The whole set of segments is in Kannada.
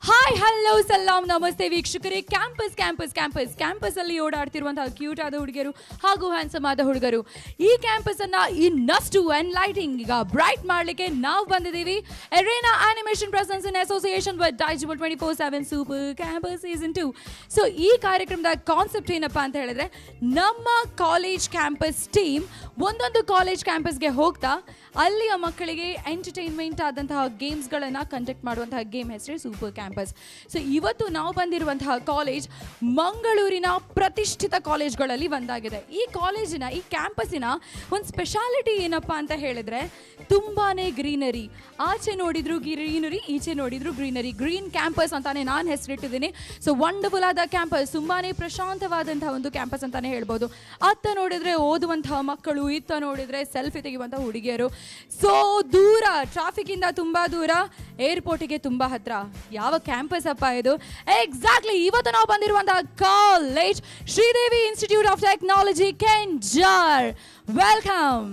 ಹಾಯ್ ಹಲೋ ಸಲಾಂ ನಮಸ್ತೆ ವೀಕ್ಷಕರೇ ಕ್ಯಾಂಪಸ್ ಕ್ಯಾಂಪಸ್ ಕ್ಯಾಂಪಸ್ ಕ್ಯಾಂಪಸ್ ಅಲ್ಲಿ ಓಡಾಡ್ತಿರುವಂತಹ ಕ್ಯೂಟ್ ಆದ ಹುಡುಗಿಯರು ಹಾಗೂ ಹ್ಯಾಂಡ್ಸಮ್ ಆದ ಹುಡುಗರು ಈ ಕ್ಯಾಂಪಸ್ ಅನ್ನ ಇನ್ನಷ್ಟು ಎನ್ಲೈಟಿಂಗ್ ಈಗ ಬ್ರೈಟ್ ಮಾಡ್ಲಿಕ್ಕೆ ನಾವು ಬಂದಿದ್ದೀವಿ Arena animation presence in association with ಡೈಜಿಬಲ್ twenty four seven super campus season two so ಈ ಕಾರ್ಯಕ್ರಮದ ಕಾನ್ಸೆಪ್ಟ್ ಏನಪ್ಪಾ ಅಂತ ಹೇಳಿದ್ರೆ ನಮ್ಮ ಕಾಲೇಜ್ ಕ್ಯಾಂಪಸ್ ಟೀಮ್ ಒಂದೊಂದು ಕಾಲೇಜ್ ಕ್ಯಾಂಪಸ್ಗೆ ಹೋಗ್ತಾ ಅಲ್ಲಿಯ ಮಕ್ಕಳಿಗೆ ಎಂಟರ್ಟೈನ್ಮೆಂಟ್ ಆದಂತಹ ಗೇಮ್ಸ್ಗಳನ್ನು ಕಂಡಕ್ಟ್ ಮಾಡುವಂತಹ ಗೇಮ್ ಹೆಸರೇ ಸೂಪರ್ ಕ್ಯಾಂಪಸ್ ಸೊ ಇವತ್ತು ನಾವು ಬಂದಿರುವಂತಹ ಕಾಲೇಜ್ ಮಂಗಳೂರಿನ ಪ್ರತಿಷ್ಠಿತ ಕಾಲೇಜ್ಗಳಲ್ಲಿ ಒಂದಾಗಿದೆ ಈ ಕಾಲೇಜಿನ ಈ ಕ್ಯಾಂಪಸ್ಸಿನ ಒಂದು ಸ್ಪೆಷಾಲಿಟಿ ಏನಪ್ಪ ಅಂತ ಹೇಳಿದ್ರೆ ತುಂಬಾ ಗ್ರೀನರಿ ಆಚೆ ನೋಡಿದ್ರು ಗ್ರೀನರಿ ಈಚೆ ನೋಡಿದ್ರು ಗ್ರೀನರಿ ಗ್ರೀನ್ ಕ್ಯಾಂಪಸ್ ಅಂತಾನೆ ನಾನು ಹೆಸರಿಟ್ಟಿದ್ದೀನಿ ಸೊ ವಂಡರ್ಫುಲ್ ಆದ ಕ್ಯಾಂಪಸ್ ತುಂಬಾ ಪ್ರಶಾಂತವಾದಂತಹ ಒಂದು ಕ್ಯಾಂಪಸ್ ಅಂತಾನೆ ಹೇಳ್ಬೋದು ಅತ್ತ ನೋಡಿದ್ರೆ ಓದುವಂತಹ ಮಕ್ಕಳು ಇತ್ತ ನೋಡಿದ್ರೆ ಸೆಲ್ಫಿ ತೆಗೆಯುವಂತಹ ಹುಡುಗಿಯರು ಸೊ ದೂರ ಟ್ರಾಫಿಕ್ ಇಂದ ತುಂಬಾ ದೂರ ಏರ್ಪೋರ್ಟಿಗೆ ತುಂಬಾ ಹತ್ರ ಯಾವ ಕ್ಯಾಂಪಸ್ ಅಪ್ಪ ಇದು ಎಕ್ಸಾಕ್ಟ್ಲಿ ಇವತ್ತು ನಾವು ಬಂದಿರುವಂತಹ college Sridevi institute of technology Kenjar welcome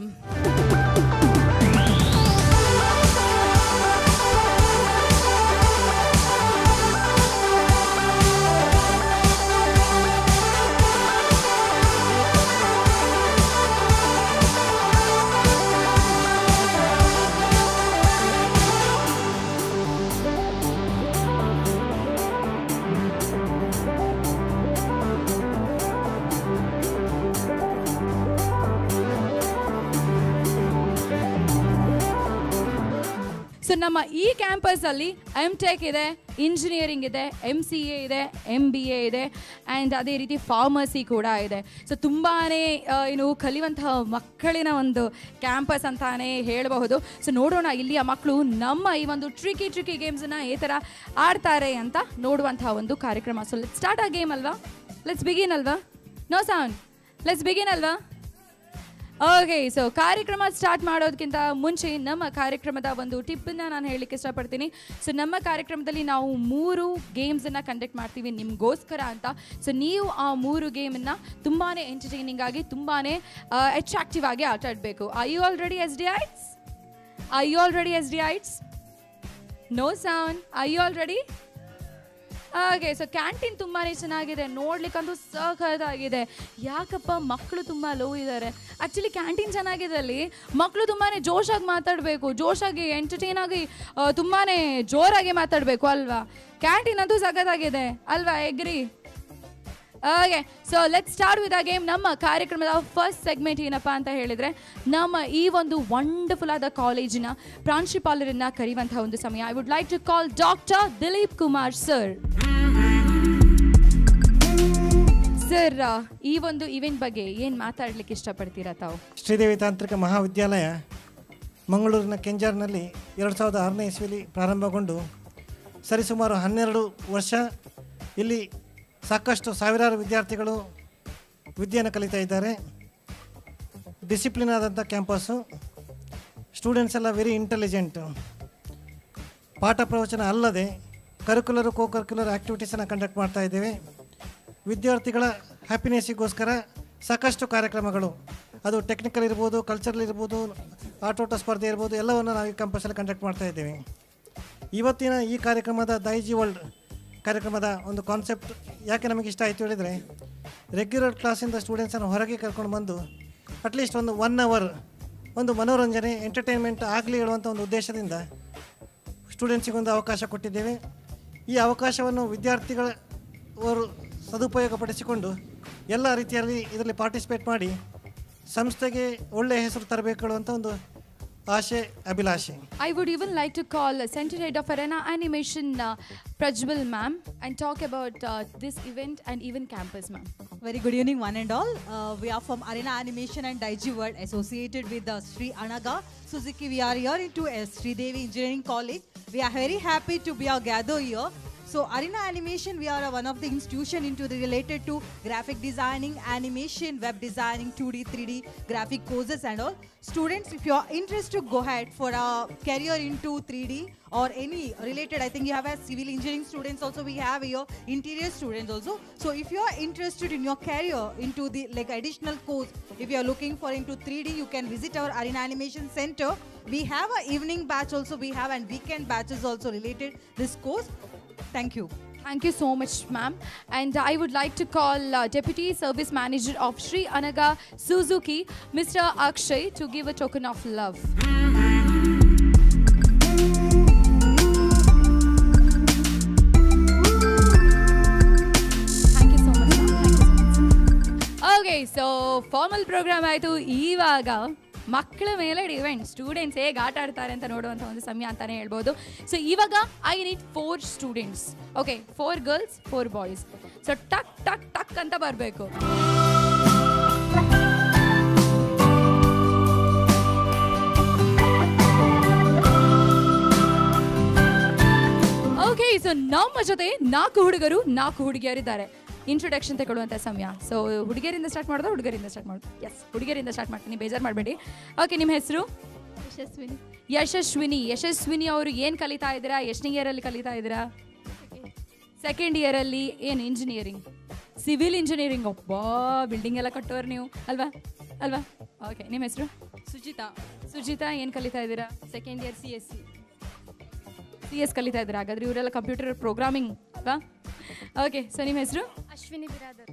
so ನಮ್ಮ ಈ ಕ್ಯಾಂಪಸ್ ಅಲ್ಲಿ ಎಮ್ ಟೆಕ್ ಇದೆ ಇಂಜಿನಿಯರಿಂಗ್ ಇದೆ ಎಮ್ ಸಿ ಎ ಇದೆ ಎಮ್ ಬಿ ಎ ಇದೆ ಆ್ಯಂಡ್ ಅದೇ ರೀತಿ ಫಾರ್ಮಸಿ ಕೂಡ ಇದೆ ಸೊ ತುಂಬಾ ಏನು ಕಲಿಯುವಂತಹ ಮಕ್ಕಳಿನ ಒಂದು ಕ್ಯಾಂಪಸ್ ಅಂತಾನೆ ಹೇಳಬಹುದು ಸೊ ನೋಡೋಣ ಇಲ್ಲಿಯ ಮಕ್ಕಳು ನಮ್ಮ ಈ ಒಂದು ಟ್ರಿಕಿ ಟ್ರಿಕಿ ಗೇಮ್ಸನ್ನ ಈ ಥರ ಆಡ್ತಾರೆ ಅಂತ ನೋಡುವಂತಹ ಒಂದು ಕಾರ್ಯಕ್ರಮ so let start a game ಅಲ್ವಾ ಲೆಟ್ಸ್ ಬಿಗಿನ್ ಅಲ್ವಾ ನೋ ಸೌಂಡ್ ಲೆಟ್ಸ್ ಬಿಗಿನ್ ಅಲ್ವಾ ಓಕೆ ಸೊ ಕಾರ್ಯಕ್ರಮ ಸ್ಟಾರ್ಟ್ ಮಾಡೋದಕ್ಕಿಂತ ಮುಂಚೆ ನಮ್ಮ ಕಾರ್ಯಕ್ರಮದ ಒಂದು ಟಿಪ್ಪನ್ನು ನಾನು ಹೇಳಲಿಕ್ಕೆ ಇಷ್ಟಪಡ್ತೀನಿ ಸೊ ನಮ್ಮ ಕಾರ್ಯಕ್ರಮದಲ್ಲಿ ನಾವು ಮೂರು ಗೇಮ್ಸನ್ನು ಕಂಡಕ್ಟ್ ಮಾಡ್ತೀವಿ ನಿಮಗೋಸ್ಕರ ಅಂತ ಸೊ ನೀವು ಆ ಮೂರು ಗೇಮನ್ನು ತುಂಬಾ ಎಂಟರ್ಟೈನಿಂಗ್ ಆಗಿ ತುಂಬಾ ಅಟ್ರಾಕ್ಟಿವ್ ಆಗಿ ಆಟ ಆಡಬೇಕು I you already S D ITs I you already S D ITs no sound I you already ಹಾಗೆ ಸೊ ಕ್ಯಾಂಟೀನ್ ತುಂಬಾ ಚೆನ್ನಾಗಿದೆ ನೋಡ್ಲಿಕ್ಕಂತೂ ಸಖತ್ತಾಗಿದೆ ಯಾಕಪ್ಪ ಮಕ್ಕಳು ತುಂಬ ಲೋ ಇದ್ದಾರೆ ಆ್ಯಕ್ಚುಲಿ ಕ್ಯಾಂಟೀನ್ ಚೆನ್ನಾಗಿದೆ ಅಲ್ಲಿ ಮಕ್ಕಳು ತುಂಬಾ ಜೋಶಾಗಿ ಮಾತಾಡಬೇಕು ಜೋಶಾಗಿ ಎಂಟರ್ಟೈನ್ ಆಗಿ ತುಂಬಾ ಜೋರಾಗಿ ಮಾತಾಡಬೇಕು ಅಲ್ವಾ ಕ್ಯಾಂಟೀನ್ ಅಂತೂ ಸಖತ್ತಾಗಿದೆ ಅಲ್ವಾ ಎಗ್ರಿ ಹಾಗೆ so let start with a game ನಮ್ಮ ಕಾರ್ಯಕ್ರಮದ ಫಸ್ಟ್ ಸೆಗ್ಮೆಂಟ್ ಏನಪ್ಪ ಅಂತ ಹೇಳಿದ್ರೆ ನಮ್ಮ ಈ ಒಂದು ವಂಡರ್ಫುಲ್ ಆದ ಕಾಲೇಜಿನ ಪ್ರಾಂಶುಪಾಲರನ್ನ ಕರೆಯುವಂತಹ ಒಂದು ಸಮಯ I would like to call doctor Dilip Kumar sir sir ಈ ಒಂದು ಇವೆಂಟ್ ಬಗ್ಗೆ ಏನು ಮಾತಾಡ್ಲಿಕ್ಕೆ ಇಷ್ಟಪಡ್ತೀರಾ ತಾವು ಶ್ರೀದೇವಿ ತಾಂತ್ರಿಕ ಮಹಾವಿದ್ಯಾಲಯ ಮಂಗಳೂರಿನ ಕೆಂಜಾರ್ನಲ್ಲಿ ಎರಡು ಸಾವಿರದ ಆರನೇ ಇಸ್ವಿಲಿ ಪ್ರಾರಂಭಗೊಂಡು ಸರಿಸುಮಾರು ಹನ್ನೆರಡು ವರ್ಷ ಇಲ್ಲಿ ಸಾಕಷ್ಟು ಸಾವಿರಾರು ವಿದ್ಯಾರ್ಥಿಗಳು ವಿದ್ಯೆಯನ್ನು ಕಲಿತಾ ಇದ್ದಾರೆ ಡಿಸಿಪ್ಲಿನ್ ಆದಂಥ ಕ್ಯಾಂಪಸ್ಸು ಸ್ಟೂಡೆಂಟ್ಸ್ ಎಲ್ಲ ವೆರಿ ಇಂಟೆಲಿಜೆಂಟ್ ಪಾಠ ಪ್ರವಚನ ಅಲ್ಲದೆ ಕರಿಕ್ಯುಲರ್ ಕೋ ಕರಿಕ್ಯುಲರ್ ಆ್ಯಕ್ಟಿವಿಟೀಸನ್ನು ಕಂಡಕ್ಟ್ ಮಾಡ್ತಾ ಇದ್ದೇವೆ ವಿದ್ಯಾರ್ಥಿಗಳ ಹ್ಯಾಪಿನೆಸ್ಸಿಗೋಸ್ಕರ ಸಾಕಷ್ಟು ಕಾರ್ಯಕ್ರಮಗಳು ಅದು ಟೆಕ್ನಿಕಲ್ ಇರ್ಬೋದು ಕಲ್ಚರಲ್ ಇರ್ಬೋದು ಆಟೋಟ ಸ್ಪರ್ಧೆ ಇರ್ಬೋದು ಎಲ್ಲವನ್ನು ನಾವು ಈ ಕ್ಯಾಂಪಸ್ಸಲ್ಲಿ ಕಂಡಕ್ಟ್ ಮಾಡ್ತಾ ಇದ್ದೇವೆ ಇವತ್ತಿನ ಈ ಕಾರ್ಯಕ್ರಮದ ದೈಜಿ ವರ್ಲ್ಡ್ ಕಾರ್ಯಕ್ರಮದ ಒಂದು ಕಾನ್ಸೆಪ್ಟ್ ಯಾಕೆ ನಮಗೆ ಇಷ್ಟ ಆಯಿತು ಹೇಳಿದರೆ ರೆಗ್ಯುಲರ್ ಕ್ಲಾಸಿಂದ ಸ್ಟೂಡೆಂಟ್ಸನ್ನು ಹೊರಗೆ ಕರ್ಕೊಂಡು ಬಂದು ಅಟ್ಲೀಸ್ಟ್ ಒಂದು ಒನ್ ಅವರ್ ಒಂದು ಮನೋರಂಜನೆ ಎಂಟರ್ಟೈನ್ಮೆಂಟ್ ಆಗಲಿ ಹೇಳುವಂಥ ಒಂದು ಉದ್ದೇಶದಿಂದ ಸ್ಟೂಡೆಂಟ್ಸಿಗೊಂದು ಅವಕಾಶ ಕೊಟ್ಟಿದ್ದೇವೆ ಈ ಅವಕಾಶವನ್ನು ವಿದ್ಯಾರ್ಥಿಗಳ ಅವರು ಸದುಪಯೋಗಪಡಿಸಿಕೊಂಡು ಎಲ್ಲ ರೀತಿಯಲ್ಲಿ ಇದರಲ್ಲಿ ಪಾರ್ಟಿಸಿಪೇಟ್ ಮಾಡಿ ಸಂಸ್ಥೆಗೆ ಒಳ್ಳೆಯ ಹೆಸರು ತರಬೇಕು ಹೇಳುವಂಥ ಒಂದು ಆಶೆ ಅಭಿಲಾಷೆ I would even like to call uh, Center Head of Arena Animation uh, Prajwal ma'am and talk about uh, this event and even campus ma'am. Very good evening, one and all. Uh, we are from Arena Animation and Daiji World associated with the Sri Anaga Suzuki. We are here into uh, Sri Devi Engineering College. We are very happy to be our gather here. So Arena Animation, we are uh, one of the institution into the related to graphic designing, animation, web designing, 2D, 3D, graphic courses and all. Students, if you are interested to go ahead for a career into 3D or any related, I think you have a civil engineering students also, we have your interior students also. So if you are interested in your career into the like additional course, if you are looking for into 3D, you can visit our Arena Animation Center. We have a evening batch also, we have and weekend batches also related this course. Thank you. Thank you so much, ma'am. And I would like to call uh, Deputy Service Manager of Sri Anaga Suzuki, Mr. Akshay, to give a token of love. Thank you so much, ma'am. Thank you so much. Okay so formal program ಆಯಿತು ಇವಾಗ ಮಕ್ಕಳ ಮೇಲೆ ಡಿಪೆಂಡ್ ಸ್ಟೂಡೆಂಟ್ಸ್ ಹೇಗೆ ಆಟ ಆಡ್ತಾರೆ ಅಂತ ನೋಡುವಂಥ ಒಂದು ಸಮಯ ಅಂತಾನೆ ಹೇಳ್ಬೋದು ಸೊ ಇವಾಗ I need four students okay four girls four boys so ಟಕ್ ಟಕ್ ಟಕ್ ಅಂತ ಬರಬೇಕು ಓಕೆ ಸೊ ನಮ್ಮ ಜೊತೆ ನಾಲ್ಕು ಹುಡುಗರು ನಾಲ್ಕು ಹುಡುಗಿಯರಿದ್ದಾರೆ ಇಂಟ್ರೊಡಕ್ಷನ್ ತಗೊಳ್ಳುವಂಥ ಸಮಯ ಸೊ ಹುಡುಗಿಯರಿಂದ ಸ್ಟಾರ್ಟ್ ಮಾಡೋದು ಹುಡುಗರಿಂದ ಸ್ಟಾರ್ಟ್ ಮಾಡೋದು ಎಸ್ ಹುಡುಗಿಯರಿಂದ ಸ್ಟಾರ್ಟ್ ಮಾಡ್ತೀನಿ ಬೇಜಾರು ಮಾಡಬೇಡಿ ಓಕೆ ನಿಮ್ಮ ಹೆಸರು ಯಶಸ್ವಿನಿ ಯಶಸ್ವಿನಿ ಯಶಸ್ವಿನಿ ಅವರು ಏನು ಕಲಿತಾ ಇದ್ದೀರಾ ಎಷ್ಟನೇ ಇಯರಲ್ಲಿ ಕಲಿತಾ ಇದ್ದೀರಾ ಸೆಕೆಂಡ್ ಇಯರಲ್ಲಿ ಏನು ಇಂಜಿನಿಯರಿಂಗ್ ಸಿವಿಲ್ ಇಂಜಿನಿಯರಿಂಗ್ ಒಬ್ಬ ಬಿಲ್ಡಿಂಗ್ ಎಲ್ಲ ಕಟ್ಟೋರು ನೀವು ಅಲ್ವಾ ಅಲ್ವಾ ಓಕೆ ನಿಮ್ಮ ಹೆಸರು ಸುಜಿತಾ ಸುಜಿತಾ ಏನು ಕಲಿತಾ ಇದ್ದೀರಾ second year C S C C S ಕಲಿತಾ ಇದ್ದೀರಾ ಹಾಗಾದ್ರೆ ಇವರೆಲ್ಲ ಕಂಪ್ಯೂಟರ್ ಪ್ರೋಗ್ರಾಮಿಂಗ್ ಅಲ್ವಾ ಓಕೆ ಸೊ ನಿಮ್ಮ ಹೆಸರು Ashwini Biradar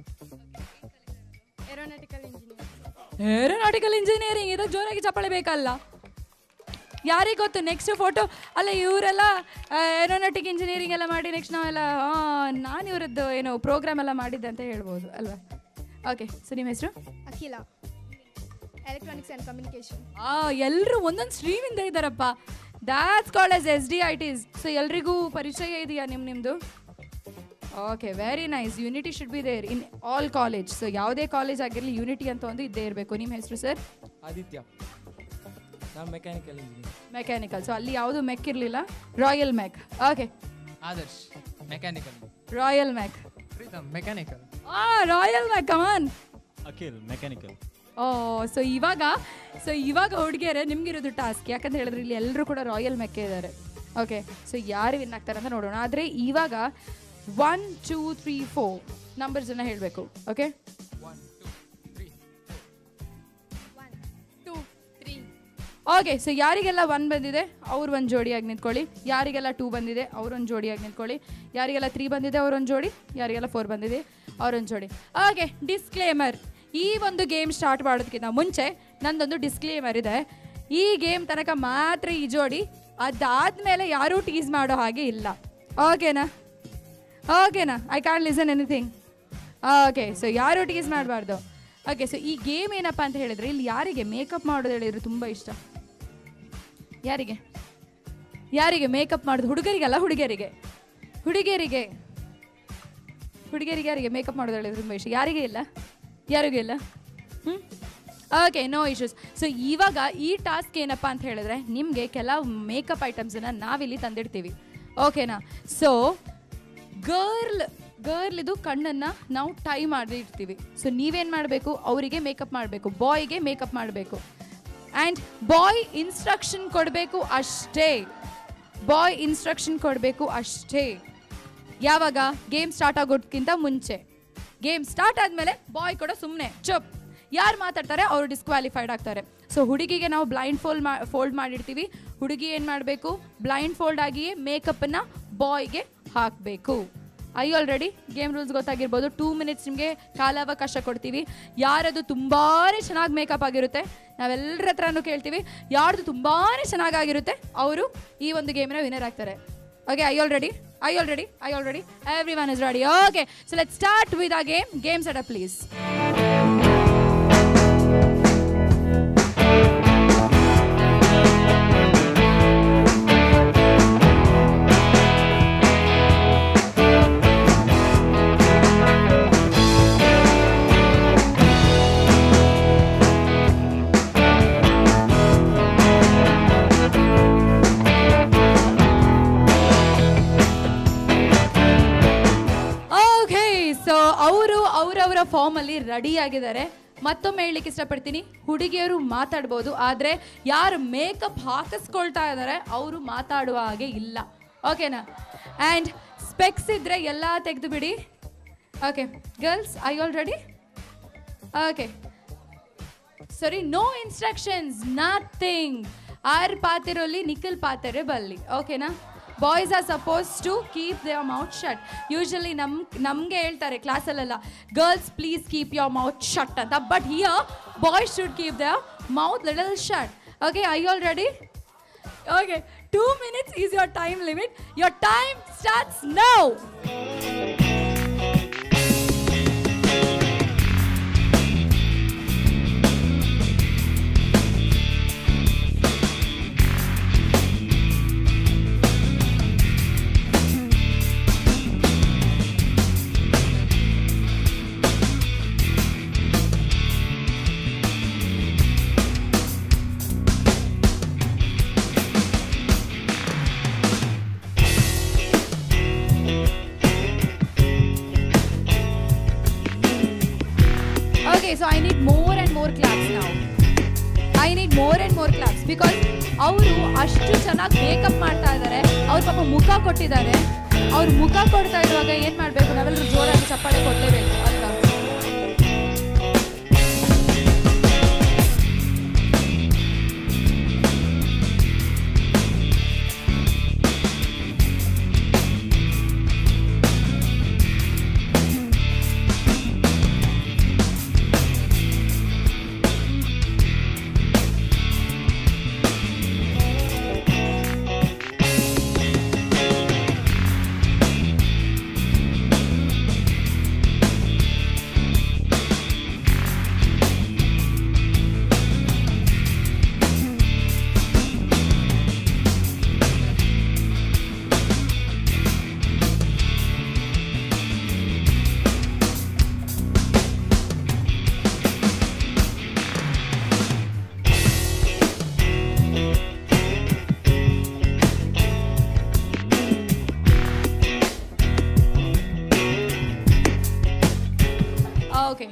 aeronautical engineer aeronautical engineering ಇದಕ್ಕೆ ಜೋರಾಗಿ ಚಪ್ಪಾಳೆ ಬೇಕಲ್ಲ ಯಾರಿಗೆ ಗೊತ್ತು ನೆಕ್ಸ್ಟ್ ಫೋಟೋ ಅಲ್ಲ ಇವರೆಲ್ಲ ಏರೋನಾಟಿಕ್ ಇಂಜಿನಿಯರಿಂಗ್ ಎಲ್ಲ ಮಾಡಿ ನೆಕ್ಸ್ಟ್ ನಾವೆಲ್ಲ ನಾನು ಇವರದ್ದು ಏನು ಪ್ರೋಗ್ರಾಮ್ ಎಲ್ಲ ಮಾಡಿದ್ದೆ ಅಂತ ಹೇಳ್ಬೋದು ಅಲ್ವಾ ಓಕೆ ಸೊ ನಿಮ್ಮ ಹೆಸರು ಅಖಿಲ ಎಲೆಕ್ಟ್ರಾನಿಕ್ಸ್ ಆ್ಯಂಡ್ ಕಮ್ಯುನಿಕೇಷನ್ ಆ ಎಲ್ಲರೂ ಒಂದೊಂದು ಸ್ಟ್ರೀಮಿಂದ ಇದ್ದಾರಪ್ಪ that's called S S D I Ts so ಎಲ್ರಿಗೂ ಪರಿಚಯ ಇದೆಯಾ ನಿಮ್ಮ ನಿಮ್ಮದು okay very nice unity should be there in all college so ಯಾವುದೇ ಕಾಲೇಜ್ ಆಗಿರಲಿ ಯೂನಿಟಿ ಅಂತ ಒಂದು ಇದ್ದೇ ಇರಬೇಕು ನಿಮ್ಮ ಹೆಸರು ಸರ್ ಆದಿತ್ಯ ನಾನು ಮೆಕ್ಯಾನಿಕಲ್ ಇಂಜಿನಿಯರ್ ಮೆಕ್ಯಾನಿಕಲ್ ಸೊ ಅಲ್ಲಿ ಯಾವುದು ಮೆಕ್ ಇರಲಿಲ್ಲ royal mech okay Adarsh mechanical royal mech Pritam mechanical ಆ royal mech come on Akhil mechanical ಓ ಸೊ ಇವಾಗ ಸೊ ಇವಾಗ ಹುಡುಗಿಯರೇ ನಿಮ್ಗಿರೋದು ಟಾಸ್ಕ್ ಯಾಕಂತ ಹೇಳಿದ್ರೆ ಇಲ್ಲಿ ಎಲ್ಲರೂ ಕೂಡ ರಾಯಲ್ ಮೆಕ್ಕೆ ಇದ್ದಾರೆ ಓಕೆ ಸೊ ಯಾರು ವಿನ್ ಆಗ್ತಾರೆ ಅಂತ ನೋಡೋಣ ಆದರೆ ಇವಾಗ ಒನ್ ಟೂ ತ್ರೀ ಫೋರ್ ನಂಬರ್ಸನ್ನು ಹೇಳಬೇಕು okay one two three one two three okay so ಯಾರಿಗೆಲ್ಲ ಒನ್ ಬಂದಿದೆ ಅವ್ರು ಒಂದು ಜೋಡಿಯಾಗಿ ನಿಂತ್ಕೊಳ್ಳಿ ಯಾರಿಗೆಲ್ಲ ಟೂ ಬಂದಿದೆ ಅವ್ರೊಂದು ಜೋಡಿಯಾಗಿ ನಿಂತ್ಕೊಳ್ಳಿ ಯಾರಿಗೆಲ್ಲ ತ್ರೀ ಬಂದಿದೆ ಅವ್ರೊಂದು ಜೋಡಿ ಯಾರಿಗೆಲ್ಲ ಫೋರ್ ಬಂದಿದೆ ಅವ್ರೊಂದು ಜೋಡಿ ಓಕೆ ಡಿಸ್ಕ್ಲೇಮರ್ ಈ ಒಂದು ಗೇಮ್ ಸ್ಟಾರ್ಟ್ ಮಾಡೋದಕ್ಕಿಂತ ಮುಂಚೆ ನಂದೊಂದು ಡಿಸ್ಕ್ಲೇಮರ್ ಇದೆ ಈ ಗೇಮ್ ತನಕ ಮಾತ್ರ ಈ ಜೋಡಿ ಅದಾದ್ಮೇಲೆ ಯಾರೂ ಟೀಸ್ ಮಾಡೋ ಹಾಗೆ ಇಲ್ಲ ಓಕೆನಾ ಓಕೆನಾ I can't listen anything okay so ಯಾರು ಟೀಸ್ ಮಾಡಬಾರ್ದು ಓಕೆ ಸೊ ಈ ಗೇಮ್ ಏನಪ್ಪ ಅಂತ ಹೇಳಿದ್ರೆ ಇಲ್ಲಿ ಯಾರಿಗೆ ಮೇಕಪ್ ಮಾಡೋದು ಹೇಳಿದ್ರೆ ತುಂಬ ಇಷ್ಟ ಯಾರಿಗೆ ಯಾರಿಗೆ ಮೇಕಪ್ ಮಾಡೋದು ಹುಡುಗರಿಗಲ್ಲ ಹುಡುಗಿಯರಿಗೆ ಹುಡುಗಿಯರಿಗೆ ಹುಡುಗಿಯರಿಗೆ ಯಾರಿಗೆ ಮೇಕಪ್ ಮಾಡೋದು ಹೇಳಿದ್ರೆ ತುಂಬ ಇಷ್ಟ ಯಾರಿಗೆ ಇಲ್ಲ ಯಾರಿಗೂ ಇಲ್ಲ ಹ್ಞೂ ಓಕೆ ನೋ ಇಶ್ಯೂಸ್ ಸೊ ಇವಾಗ ಈ ಟಾಸ್ಕ್ ಏನಪ್ಪ ಅಂತ ಹೇಳಿದ್ರೆ ನಿಮಗೆ ಕೆಲವು ಮೇಕಪ್ ಐಟಮ್ಸನ್ನು ನಾವಿಲ್ಲಿ ತಂದಿಡ್ತೀವಿ ಓಕೆನಾ ಸೊ ಗರ್ಲ್ ಗರ್ಲ್ ಇದು ಕಣ್ಣನ್ನು ನಾವು ಟೈ ಮಾಡಿ ಇರ್ತೀವಿ ಸೊ ನೀವೇನು ಮಾಡಬೇಕು ಅವರಿಗೆ ಮೇಕಪ್ ಮಾಡಬೇಕು ಬಾಯ್ಗೆ ಮೇಕಪ್ ಮಾಡಬೇಕು ಆ್ಯಂಡ್ ಬಾಯ್ ಇನ್ಸ್ಟ್ರಕ್ಷನ್ ಕೊಡಬೇಕು ಅಷ್ಟೇ ಬಾಯ್ ಇನ್ಸ್ಟ್ರಕ್ಷನ್ ಕೊಡಬೇಕು ಅಷ್ಟೇ ಯಾವಾಗ ಗೇಮ್ ಸ್ಟಾರ್ಟ್ ಆಗೋದಕ್ಕಿಂತ ಮುಂಚೆ ಗೇಮ್ ಸ್ಟಾರ್ಟ್ ಆದಮೇಲೆ ಬಾಯ್ ಕೂಡ ಸುಮ್ಮನೆ ಚುಪ್ ಯಾರು ಮಾತಾಡ್ತಾರೆ ಅವರು ಡಿಸ್ಕ್ವಾಲಿಫೈಡ್ ಆಗ್ತಾರೆ ಸೊ ಹುಡುಗಿಗೆ ನಾವು ಬ್ಲೈಂಡ್ ಫೋಲ್ಡ್ ಮಾ ಫೋಲ್ಡ್ ಮಾಡಿರ್ತೀವಿ ಹುಡುಗಿ ಏನು ಮಾಡಬೇಕು ಬ್ಲೈಂಡ್ ಫೋಲ್ಡ್ ಆಗಿಯೇ ಮೇಕಪ್ಪನ್ನು ಬಾಯ್ಗೆ ಹಾಕಬೇಕು ಐ ಆಲ್ರೆಡಿ ಗೇಮ್ ರೂಲ್ಸ್ ಗೊತ್ತಾಗಿರ್ಬೋದು ಟೂ ಮಿನಿಟ್ಸ್ ನಿಮಗೆ ಕಾಲಾವಕಾಶ ಕೊಡ್ತೀವಿ ಯಾರದು ತುಂಬಾ ಚೆನ್ನಾಗಿ ಮೇಕಪ್ ಆಗಿರುತ್ತೆ ನಾವೆಲ್ಲರ ಹತ್ರನೂ ಕೇಳ್ತೀವಿ ಯಾರ್ದು ತುಂಬಾ ಚೆನ್ನಾಗಾಗಿರುತ್ತೆ ಅವರು ಈ ಒಂದು ಗೇಮಿನ ವಿನರ್ ಆಗ್ತಾರೆ okay I already I already I already every one is ready okay so let start with a game game set please okay so ಅವರು ಅವರವರ ಫಾರ್ಮಲ್ಲಿ ರೆಡಿ ಆಗಿದ್ದಾರೆ ಮತ್ತೊಮ್ಮೆ ಹೇಳಲಿಕ್ಕೆ ಇಷ್ಟಪಡ್ತೀನಿ ಹುಡುಗಿಯರು ಮಾತಾಡ್ಬೋದು ಆದರೆ ಯಾರು ಮೇಕಪ್ ಹಾಕಿಸ್ಕೊಳ್ತಾ ಇದ್ದಾರೆ ಅವರು ಮಾತಾಡುವ ಹಾಗೆ ಇಲ್ಲ ಓಕೆನಾ ಆ್ಯಂಡ್ ಸ್ಪೆಕ್ಸ್ ಇದ್ದರೆ ಎಲ್ಲ ತೆಗೆದು ಬಿಡಿ okay girls I all ready okay ಸರಿ ನೋ ಇನ್ಸ್ಟ್ರಕ್ಷನ್ಸ್ ನಥಿಂಗ್ ಆರ್ ಪಾತಿರೋಲಿ ನಿಖಿಲ್ ಪಾತ್ರೆ ಬಲ್ಲಿ ಓಕೆನಾ boys are suppose to keep their mouth shut usually ನಮ್ ನಮಗೆ ಹೇಳ್ತಾರೆ ಕ್ಲಾಸಲ್ಲೆಲ್ಲ girls please keep your mouth shut ಅಂತ but here boys should keep their mouth little shut okay I all ready okay two minutes is your time limit your time starts now Okay, so I need more and more claps now. I need more and more claps because ಅವರು ಅಷ್ಟು ಚೆನ್ನಾಗಿ ಮೇಕಪ್ ಮಾಡ್ತಾ ಇದ್ದಾರೆ ಅವ್ರ ಪಾಪ ಮುಖ ಕೊಟ್ಟಿದ್ದಾರೆ ಅವ್ರ ಮುಖ ಕೊಡ್ತಾ ಇರುವಾಗ ಏನು ಮಾಡಬೇಕು ನಾವೆಲ್ಲರೂ ಜೋರಾಗಿ ಚಪ್ಪಾಳೆ ಕೊಡಲೇಬೇಕು ಅಲ್ವಾ ಓಕೆ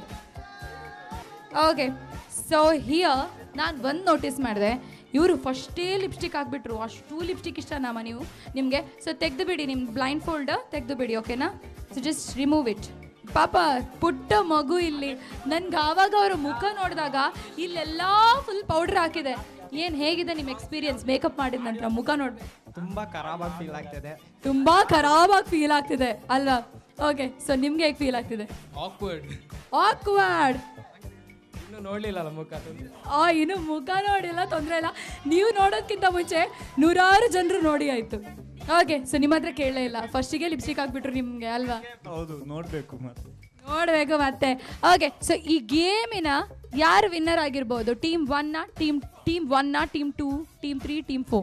ಓಕೆ ಸೊ ಹಿಯರ್ ನಾನು ಒಂದು ನೋಟಿಸ್ ಮಾಡಿದೆ ಇವರು ಫಸ್ಟೇ ಲಿಪ್ಸ್ಟಿಕ್ ಹಾಕ್ಬಿಟ್ರು ಅಷ್ಟು ಲಿಪ್ಸ್ಟಿಕ್ ಇಷ್ಟನಮ್ಮ ನೀವು ನಿಮಗೆ ಸೊ ತೆಗೆದು ಬಿಡಿ ನಿಮ್ಮ ಬ್ಲೈಂಡ್ ಫೋಲ್ಡ್ ತೆಗೆದು ಬಿಡಿ ಓಕೆನಾ ಸೊ ಜಸ್ಟ್ ರಿಮೂವ್ ಇಟ್ ಪಾಪ ಪುಟ್ಟ ಮಗು ಇಲ್ಲಿ ನನ್ಗೆ ಆವಾಗ ಅವರ ಮುಖ ನೋಡಿದಾಗ ಇಲ್ಲೆಲ್ಲ ಫುಲ್ ಪೌಡರ್ ಹಾಕಿದೆ ಏನು ಹೇಗಿದೆ ನಿಮ್ಮ ಎಕ್ಸ್ಪೀರಿಯನ್ಸ್ ಮೇಕಪ್ ಮಾಡಿದ ನಂತರ ಮುಖ ನೋಡಿ ತುಂಬ ಖರಾಬಾಗಿ ಫೀಲ್ ಆಗ್ತಿದೆ ತುಂಬ ಖರಾಬಾಗಿ ಫೀಲ್ ಆಗ್ತಿದೆ ಅಲ್ವಾ ಓಕೆ ಸೊ ನಿಮ್ಗೆ ಹೇಗೆ ಫೀಲ್ ಆಗ್ತಿದೆ ಆಕ್ವರ್ಡ್ ಆಕ್ವರ್ಡ್ ಇನ್ನೂ ನೋಡ್ಲಿಲ್ಲಲ್ಲ ಮುಖ ತಂದು ಆ ಇನ್ನು ಮುಖ ನೋಡಿಲ್ಲ ತೊಂದರೆ ಇಲ್ಲ ನೀವು ನೋಡೋದಕ್ಕಿಂತ ಮುಂಚೆ ನೂರಾರು ಜನರು ನೋಡಿ ಆಯ್ತು ಓಕೆ ಸೊ ನಿಮ್ಮ ಹತ್ರ ಕೇಳಲೇ ಇಲ್ಲ ಫಸ್ಟಿಗೆ ಲಿಪ್ಸ್ಟಿಕ್ ಹಾಕ್ಬಿಟ್ರು ನಿಮಗೆ ಅಲ್ವಾ ಹೌದು ನೋಡಬೇಕು ಮತ್ತೆ ನೋಡಬೇಕು ಮತ್ತೆ ಓಕೆ ಸೊ ಈ ಗೇಮಿನ ಯಾರು ವಿನ್ನರ್ ಆಗಿರ್ಬೋದು ಟೀಮ್ ಒನ್ನ ಟೀಮ್ ಟೀಮ್ ಒನ್ನ team two team three team four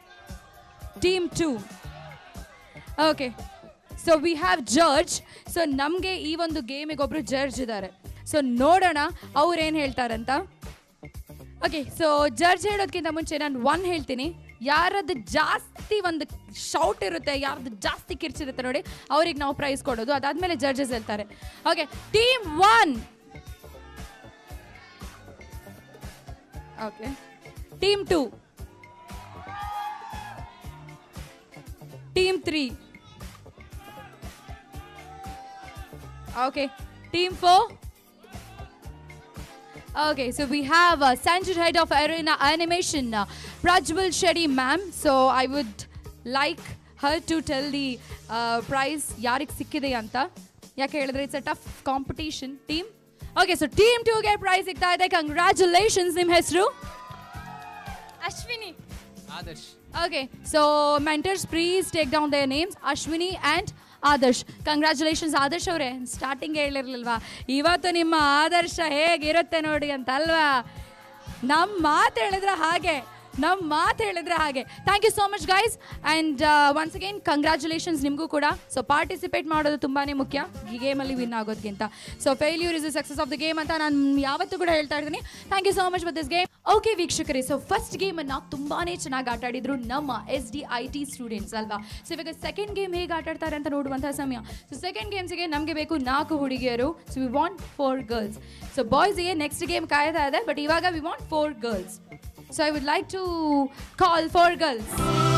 team two okay so we have judge so ನಮಗೆ ಈ ಒಂದು ಗೇಮಿಗೆ ಒಬ್ರು ಜಡ್ಜ್ ಇದ್ದಾರೆ ಸೊ ನೋಡೋಣ ಅವ್ರು ಏನು ಹೇಳ್ತಾರಂತ ಓಕೆ ಸೊ ಜಡ್ಜ್ ಹೇಳೋದಕ್ಕಿಂತ ಮುಂಚೆ ನಾನು ಒನ್ ಹೇಳ್ತೀನಿ ಯಾರದ್ದು ಜಾಸ್ತಿ ಒಂದು ಶೌಟ್ ಇರುತ್ತೆ ಯಾರ್ದು ಜಾಸ್ತಿ ಕಿರ್ಚಿರುತ್ತೆ ನೋಡಿ ಅವ್ರಿಗೆ ನಾವು ಪ್ರೈಸ್ ಕೊಡೋದು ಅದಾದ್ಮೇಲೆ ಜಡ್ಜಸ್ ಹೇಳ್ತಾರೆ okay team one okay team two team three okay team four Okay, so we have uh, Sanjit head of Arena Animation, uh, Prajwal Shetty ma'am. So I would like her to tell the uh, prize ಯಾರಿಗೆ ಸಿಕ್ಕಿದೆ ಅಂತ ಯಾಕೆ ಹೇಳಿದ್ರೆ it's a tough competition team okay so team ಟೂಗೆ ಪ್ರೈಸ್ ಸಿಗ್ತಾ ಇದೆ ಕಂಗ್ರ್ಯಾಚುಲೇಷನ್ಸ್ ನಿಮ್ಮ ಹೆಸರು Ashwini Adarsh Okay, so mentors, please take down their names Ashwini and Adarsh congratulations Adarsh ಅವರೇ ಸ್ಟಾರ್ಟಿಂಗ್ ಹೇಳಿರ್ಲಿಲ್ವಾ ಇವತ್ತು ನಿಮ್ಮ ಆದರ್ಶ ಹೇಗಿರುತ್ತೆ ನೋಡಿ ಅಂತ ಅಲ್ವಾ ನಮ್ಮ ಮಾತು ಹೇಳಿದ್ರೆ ಹಾಗೆ ನಮ್ಮ ಮಾತು ಹೇಳಿದ್ರೆ ಹಾಗೆ thank you so much guys and once again congratulations ನಿಮಗೂ ಕೂಡ ಸೊ ಪಾರ್ಟಿಸಿಪೇಟ್ ಮಾಡೋದು ತುಂಬಾ ಮುಖ್ಯ ಈ ಗೇಮಲ್ಲಿ ವಿನ್ ಆಗೋದಕ್ಕಿಂತ so failure is the success of the game ಅಂತ ನಾನು ಯಾವತ್ತೂ ಕೂಡ ಹೇಳ್ತಾ ಇದ್ದೀನಿ thank you so much for this game okay ವೀಕ್ಷಕರೇ ಸೊ ಫಸ್ಟ್ ಗೇಮನ್ನು ತುಂಬಾ ಚೆನ್ನಾಗಿ ಆಟ ಆಡಿದ್ರು ನಮ್ಮ S D I T students ಅಲ್ವಾ ಸೊ ಇವಾಗ ಸೆಕೆಂಡ್ ಗೇಮ್ ಹೇಗೆ ಆಟ ಆಡ್ತಾರೆ ಅಂತ ನೋಡುವಂತಹ ಸಮಯ ಸೊ ಸೆಕೆಂಡ್ ಗೇಮ್ಸ್ಗೆ ನಮಗೆ ಬೇಕು ನಾಲ್ಕು ಹುಡುಗಿಯರು so we want four girls so ಬಾಯ್ಸ್ಗೆ ನೆಕ್ಸ್ಟ್ ಗೇಮ್ ಕಾಯ್ತಾ ಇದೆ ಬಟ್ ಇವಾಗ we want four girls so I would like to call four girls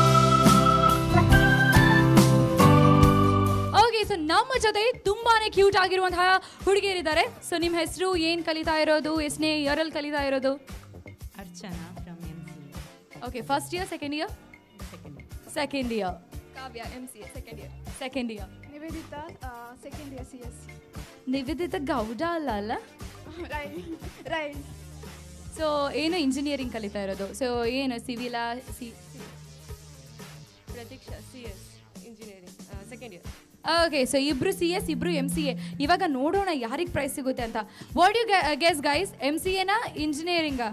okay so ನಮ್ಮ ಜೊತೆ ತುಂಬಾನೇ ಕ್ಯೂಟ್ ಆಗಿರುವಂತಹ ಹುಡುಗಿಯರಿದ್ದಾರೆ ಸೊ ನಿಮ್ಮ ಹೆಸರು ಏನು ಕಲಿತಾ ಇರೋದು ಎಷ್ಟನೇ ಇಯರಲ್ಲಿ ಕಲಿತಾ ಇರೋದು Archana from MC. Okay first year second year Second. Second year Kavya M C A second year second year Nivedita second year C S Nivedita Gowda ಅಲ್ಲ ಅಲ್ಲ ರೈಟ್ ರೈಟ್ ಸೊ ಏನು ಇಂಜಿನಿಯರಿಂಗ್ ಕಲಿತಾ ಇರೋದು ಸೊ ಏನು ಸಿವಿಲಾ C Pratiksha C S engineering second year okay so ಇಬ್ರು ಸಿ ಎಸ್ ಇಬ್ರು ಎಮ್ ಸಿ ಎ ಇವಾಗ ನೋಡೋಣ ಯಾರಿಗೆ ಪ್ರೈಸ್ ಸಿಗುತ್ತೆ ಅಂತ what you guess guys M C ಎನಾ ಇಂಜಿನಿಯರಿಂಗಾ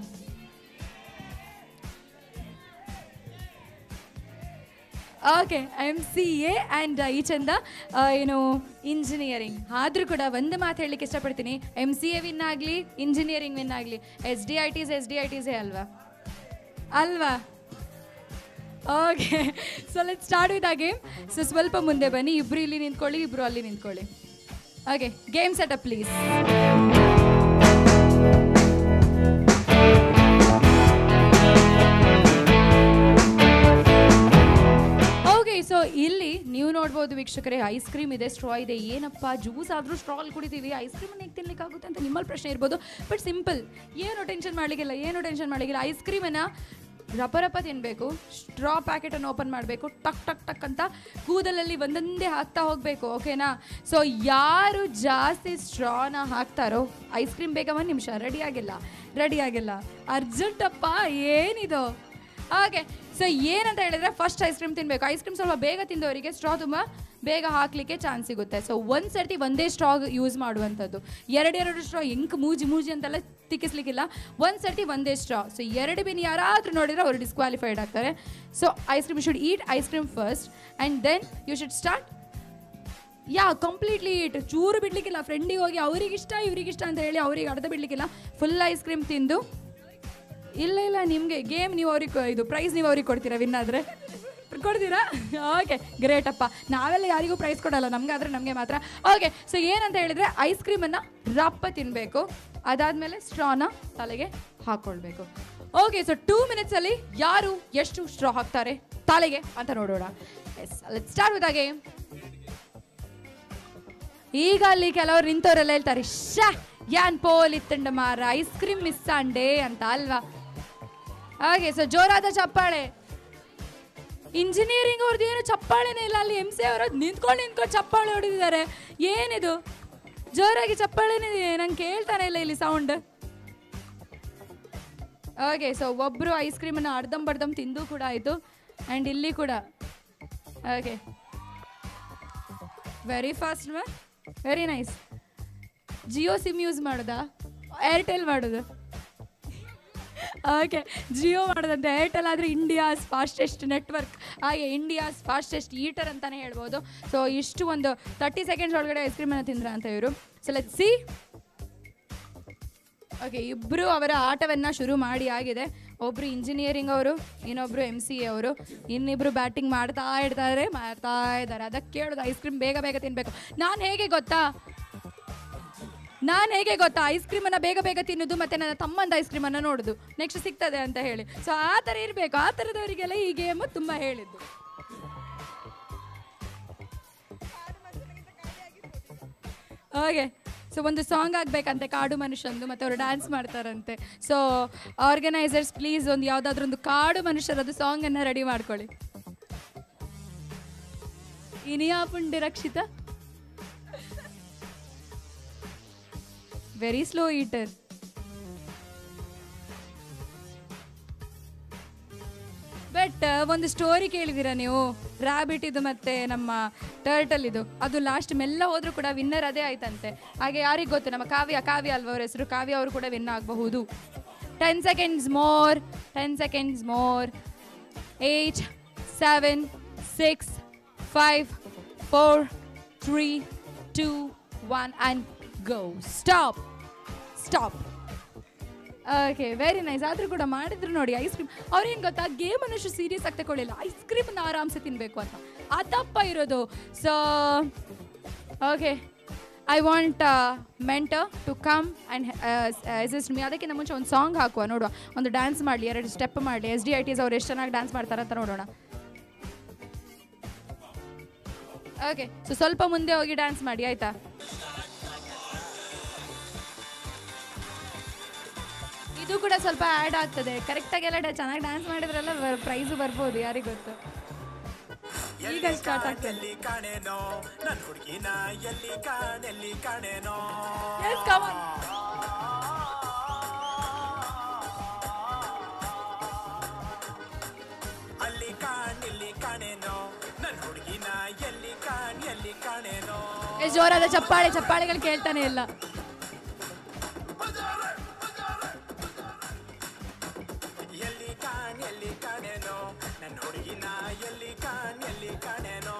okay M C A and ಈ ಚಂದ ಆ, ಏನು ಇಂಜಿನಿಯರಿಂಗ್ ಆದರೂ ಕೂಡ ಒಂದು ಮಾತು ಹೇಳಲಿಕ್ಕೆ ಇಷ್ಟಪಡ್ತೀನಿ ಎಮ್ ಸಿ ಎ ವಿನ್ ಆಗಲಿ ಇಂಜಿನಿಯರಿಂಗ್ ವಿನ್ ಆಗಲಿ S D I Ts S D I ಟಿಸೇ ಅಲ್ವಾ ಅಲ್ವಾ okay so let start with a game so ಸ್ವಲ್ಪ ಮುಂದೆ ಬನ್ನಿ ಇಬ್ರು ಇಲ್ಲಿ ನಿಂತ್ಕೊಳ್ಳಿ ಇಬ್ರು ಅಲ್ಲಿ ನಿಂತ್ಕೊಳ್ಳಿ okay game setup please okay so ಇಲ್ಲಿ ನೀವು ನೋಡ್ಬೋದು ವೀಕ್ಷಕರೇ ಐಸ್ ಕ್ರೀಮ್ ಇದೆ ಸ್ಟ್ರಾ ಇದೆ ಏನಪ್ಪ ಜ್ಯೂಸ್ ಆದರೂ ಸ್ಟ್ರಾಲ್ ಕುಡಿತೀವಿ ಐಸ್ ಕ್ರೀಮ್ ಹೇಗೆ ತಿನ್ಲಿಕ್ಕಾಗುತ್ತೆ ಅಂತ ನಿಮ್ಮಲ್ಲಿ ಪ್ರಶ್ನೆ ಇರ್ಬೋದು ಬಟ್ ಸಿಂಪಲ್ ಏನು ಟೆನ್ಷನ್ ಮಾಡಲಿಕ್ಕಿಲ್ಲ ಏನು ಟೆನ್ಷನ್ ಮಾಡಲಿಕ್ಕಿಲ್ಲ ಐಸ್ ಕ್ರೀಮನ್ನು ರಪ ರಪ ತಿನ್ನಬೇಕು ಸ್ಟ್ರಾ ಪ್ಯಾಕೆಟನ್ನು ಓಪನ್ ಮಾಡಬೇಕು ಟಕ್ ಟಕ್ ಟಕ್ ಅಂತ ಕೂದಲಲ್ಲಿ ಒಂದೊಂದೇ ಹಾಕ್ತಾ ಹೋಗಬೇಕು ಓಕೆನಾ ಸೊ ಯಾರು ಜಾಸ್ತಿ ಸ್ಟ್ರಾನ ಹಾಕ್ತಾರೋ ಐಸ್ ಕ್ರೀಮ್ ಬೇಗ ಒಂದು ನಿಮಿಷ ರೆಡಿ ಆಗಿಲ್ಲ ರೆಡಿ ಆಗಿಲ್ಲ ಅರ್ಜೆಂಟಪ್ಪ ಏನಿದು ಓಕೆ ಸೊ ಏನಂತ ಹೇಳಿದ್ರೆ ಫಸ್ಟ್ ಐಸ್ ಕ್ರೀಮ್ ತಿನ್ನಬೇಕು ಐಸ್ ಕ್ರೀಮ್ ಸ್ವಲ್ಪ ಬೇಗ ತಿಂದವರಿಗೆ ಸ್ಟ್ರಾ ತುಂಬ ಬೇಗ ಹಾಕಲಿಕ್ಕೆ ಚಾನ್ಸ್ ಸಿಗುತ್ತೆ ಸೊ ಒಂದು ಸರ್ತಿ ಒಂದೇ ಸ್ಟ್ರಾ ಯೂಸ್ ಮಾಡುವಂಥದ್ದು ಎರಡೆರಡು ಸ್ಟ್ರಾ ಹೆಂಗೆ ಮೂಜಿ ಮೂಜಿ ಅಂತೆಲ್ಲ ತಿಕ್ಕಿಸ್ಲಿಕ್ಕಿಲ್ಲ ಒಂದು ಸರ್ತಿ ಒಂದೇ ಸ್ಟ್ರಾ ಸೊ ಎರಡು ಬಿನ್ ಯಾರಾದರೂ ನೋಡಿದ್ರೆ ಅವರು ಡಿಸ್ಕ್ವಾಲಿಫೈಡ್ ಆಗ್ತಾರೆ so ice cream should eat ice cream first and then you should start ಯಾ ಕಂಪ್ಲೀಟ್ಲಿ ಇಟ್ ಚೂರು ಬಿಡ್ಲಿಕ್ಕಿಲ್ಲ ಫ್ರೆಂಡಿಗೆ ಹೋಗಿ ಅವ್ರಿಗಿಷ್ಟ ಇವ್ರಿಗಿಷ್ಟ ಅಂತ ಹೇಳಿ ಅವ್ರಿಗೆ ಅರ್ಧ ಬಿಡ್ಲಿಕ್ಕಿಲ್ಲ ಫುಲ್ ಐಸ್ ಕ್ರೀಮ್ ತಿಂದು ಇಲ್ಲ ಇಲ್ಲ ನಿಮಗೆ ಗೇಮ್ ನೀವು ಅವ್ರಿಗೆ ಇದು ಪ್ರೈಸ್ ನೀವು ಅವ್ರಿಗೆ ಕೊಡ್ತೀರಾ ವಿನ್ ಆದರೆ ಕೊಡ್ತೀರಾ ಓಕೆ ಗ್ರೇಟ್ ಅಪ್ಪ ನಾವೆಲ್ಲ ಯಾರಿಗೂ ಪ್ರೈಸ್ ಕೊಡಲ್ಲ ನಮ್ಗೆ ಆದರೆ ನಮಗೆ ಮಾತ್ರ ಓಕೆ ಸೊ ಏನಂತ ಹೇಳಿದ್ರೆ ಐಸ್ ಕ್ರೀಮನ್ನು ರಪ್ಪ ತಿನ್ನಬೇಕು ಅದಾದಮೇಲೆ ಸ್ಟ್ರಾನ ತಲೆಗೆ ಹಾಕ್ಕೊಳ್ಬೇಕು ಓಕೆ ಸೊ ಟೂ ಮಿನಿಟ್ಸಲ್ಲಿ ಯಾರು ಎಷ್ಟು ಸ್ಟ್ರಾ ಹಾಕ್ತಾರೆ ತಲೆಗೆ ಅಂತ ನೋಡೋಣ yes let start with game ಈಗ ಅಲ್ಲಿ ಕೆಲವರು ನಿಂತವರೆಲ್ಲ ಹೇಳ್ತಾರೆ ಶಾ ಯಾನ್ ಪೋಲ್ ಇತ್ತಂಡ ಮಾರ ಐಸ್ ಕ್ರೀಮ್ ಮಿಸ್ ಅಂಡೆ ಅಂತ ಅಲ್ವಾ ಹಾಗೆ ಸೊ ಜೋರಾದ ಚಪ್ಪಾಳೆ ಇಂಜಿನಿಯರಿಂಗ್ ಅವ್ರದ್ದು ಏನು ಚಪ್ಪಾಳೆನೇ ಇಲ್ಲ ಅಲ್ಲಿ ಎಮ್ ಸಿ ಅವರು ನಿಂತ್ಕೊಂಡು ನಿಂತ್ಕೊಂಡು ಚಪ್ಪಾಳೆ ಹೊಡೆದಿದ್ದಾರೆ ಏನಿದು ಜೋರಾಗಿ ಚಪ್ಪಾಳೆನೇ ನಂಗೆ ಕೇಳ್ತಾನೆ ಇಲ್ಲ ಇಲ್ಲಿ ಸೌಂಡ್ ಓಕೆ ಸೊ ಒಬ್ಬರು ಐಸ್ ಕ್ರೀಮನ್ನು ಅರ್ಧಂಬರ್ಧಂ ತಿಂದು ಕೂಡ ಆಯಿತು ಆ್ಯಂಡ್ ಇಲ್ಲಿ ಕೂಡ ಓಕೆ ವೆರಿ ಫಾಸ್ಟ್ ಮ್ಯಾ very nice Jio sim use ಮಾಡೋದಾ ಏರ್ಟೆಲ್ ಮಾಡೋದು ಓಕೆ ಜಿಯೋ ಮಾಡೋದಂತೆ ಏರ್ಟೆಲ್ ಆದರೆ ಇಂಡಿಯಾಸ್ ಫಾಸ್ಟೆಸ್ಟ್ ನೆಟ್ವರ್ಕ್ ಹಾಗೆ ಇಂಡಿಯಾಸ್ ಫಾಸ್ಟೆಸ್ಟ್ ಈಟರ್ ಅಂತಲೇ ಹೇಳ್ಬೋದು ಸೊ ಇಷ್ಟು ಒಂದು ತರ್ಟಿ ಸೆಕೆಂಡ್ಸ್ ಒಳಗಡೆ ಐಸ್ ಕ್ರೀಮನ್ನು ತಿಂದ್ರ ಅಂತ ಇವರು ಸೊ ಲೆಟ್ ಸಿ ಓಕೆ ಇಬ್ಬರು ಅವರ ಆಟವನ್ನು ಶುರು ಮಾಡಿ ಆಗಿದೆ ಒಬ್ಬರು ಇಂಜಿನಿಯರಿಂಗ್ ಅವರು ಇನ್ನೊಬ್ಬರು ಎಮ್ ಸಿ ಎ ಅವರು ಇನ್ನಿಬ್ಬರು ಬ್ಯಾಟಿಂಗ್ ಮಾಡ್ತಾ ಇರ್ತಾರೆ ಮಾಡ್ತಾ ಇದ್ದಾರೆ ಅದಕ್ಕೆ ಕೇಳೋದು ಐಸ್ ಕ್ರೀಮ್ ಬೇಗ ಬೇಗ ತಿನ್ನಬೇಕು ನಾನು ಹೇಗೆ ಗೊತ್ತಾ ನಾನು ಹೇಗೆ ಗೊತ್ತಾ ಐಸ್ ಕ್ರೀಮನ್ನು ಬೇಗ ಬೇಗ ತಿನ್ನೋದು ಮತ್ತು ನನ್ನ ತಮ್ಮಂದ ಐಸ್ ಕ್ರೀಮನ್ನು ನೋಡೋದು ನೆಕ್ಸ್ಟ್ ಸಿಗ್ತದೆ ಅಂತ ಹೇಳಿ ಸೊ ಆ ಥರ ಇರಬೇಕು ಆ ಥರದವರಿಗೆಲ್ಲ ಈ ಗೇಮು ತುಂಬ ಹೇಳಿದ್ದು ಓಕೆ ಸೊ ಒಂದು ಸಾಂಗ್ ಆಗಬೇಕಂತೆ ಕಾಡು ಮನುಷ್ಯಂದು ಮತ್ತು ಅವರು ಡ್ಯಾನ್ಸ್ ಮಾಡ್ತಾರಂತೆ ಸೊ ಆರ್ಗನೈಸರ್ಸ್ ಪ್ಲೀಸ್ ಒಂದು ಯಾವುದಾದ್ರೂ ಒಂದು ಕಾಡು ಮನುಷ್ಯರದ್ದು ಸಾಂಗನ್ನು ರೆಡಿ ಮಾಡ್ಕೊಳ್ಳಿ ಇನಿಯಾ ಪುಂಡಿ Rakshitha very slow eater but ಒಂದು ಸ್ಟೋರಿ ಕೇಳಿದ್ದೀರಾ ನೀವು ರ್ಯಾಬಿಟ್ ಇದು ಮತ್ತೆ ನಮ್ಮ ಟರ್ಟಲ್ ಇದು ಅದು ಲಾಸ್ಟ್ ಮೆಲ್ಲ ಹೋದ್ರೂ ಕೂಡ ವಿನ್ನರ್ ಅದೇ ಆಯ್ತಂತೆ ಹಾಗೆ ಯಾರಿಗೆ ಗೊತ್ತು ನಮ್ಮ ಕಾವ್ಯ ಕಾವ್ಯ ಅಲ್ವಾ ಅವ್ರ ಹೆಸರು ಕಾವ್ಯ ಅವರು ಕೂಡ ವಿನ್ ಆಗಬಹುದು ten seconds more ten seconds more eight seven six five four three two one and go stop stop okay very nice ಆದರೂ ಕೂಡ ಮಾಡಿದ್ರು ನೋಡಿ ಐಸ್ ಕ್ರೀಮ್ ಅವ್ರೇನು ಗೊತ್ತಾ ಗೇಮ್ ಅಷ್ಟು ಸೀರಿಯಸ್ ಆಗಿ ತಗೊಳ್ಳಿಲ್ಲ ಐಸ್ ಕ್ರೀಮನ್ನ ಆರಾಮ್ಸೆ ತಿನ್ನಬೇಕು ಅಂತ ಅದಪ್ಪ ಇರೋದು so okay I want mentor to come and assist me ಅದಕ್ಕಿಂತ ಮುಂಚೆ ಒಂದು ಸಾಂಗ್ ಹಾಕುವ ನೋಡುವ ಒಂದು ಡ್ಯಾನ್ಸ್ ಮಾಡಲಿ ಎರಡು ಸ್ಟೆಪ್ ಮಾಡಲಿ ಎಸ್ ಡಿ ಐ ಟಿಸ್ ಅವ್ರು ಎಷ್ಟು ಚೆನ್ನಾಗಿ ಡ್ಯಾನ್ಸ್ ಮಾಡ್ತಾರೆ ಅಂತ ನೋಡೋಣ ಓಕೆ ಸೊ ಸ್ವಲ್ಪ ಮುಂದೆ ಹೋಗಿ ಡ್ಯಾನ್ಸ್ ಮಾಡಿ ಆಯ್ತಾ ಇದು ಕೂಡ ಸ್ವಲ್ಪ ಆ್ಯಡ್ ಆಗ್ತದೆ ಕರೆಕ್ಟಾಗೆಲ್ಲ ಚೆನ್ನಾಗಿ ಡ್ಯಾನ್ಸ್ ಮಾಡಿದ್ರೆಲ್ಲ ಪ್ರೈಸು ಬರ್ಬೋದು ಯಾರಿಗೆ ಗೊತ್ತು ಈಗ ಸ್ಟಾರ್ಟ್ ಆಗ್ತದೆ ಎಲ್ಲಿ ಕಾಣೆನೋ ನನ್ನ ಹುಡುಗಿನ ಎಲ್ಲಿ ಕಾಣೆಲ್ಲಿ ಕಾಣೆನೋ Yes, come on. ಅಲ್ಲಿ ಕಾಣ್ ಇಲ್ಲಿ ಕಾಣೆನೋ ನನ್ನ ಹುಡುಗಿನ ಎಲ್ಲಿ ಕಾಣ್ ಎಲ್ಲಿ ಕಾಣೆನೋ ಎಷ್ಟು ಜೋರಾದ ಚಪ್ಪಾಳೆ ಚಪ್ಪಾಳೆಗಳು ಕೇಳ್ತಾನೆ ಇಲ್ಲ ಎಲ್ಲಿ ಕಾಣ್ ಎಲ್ಲಿ ಕಾಣೆನೋ ನನ್ನ ಹುಡುಗಿನ ಎಲ್ಲಿ ಕಾಣ್ ಎಲ್ಲಿ ಕಾಣೆನೋ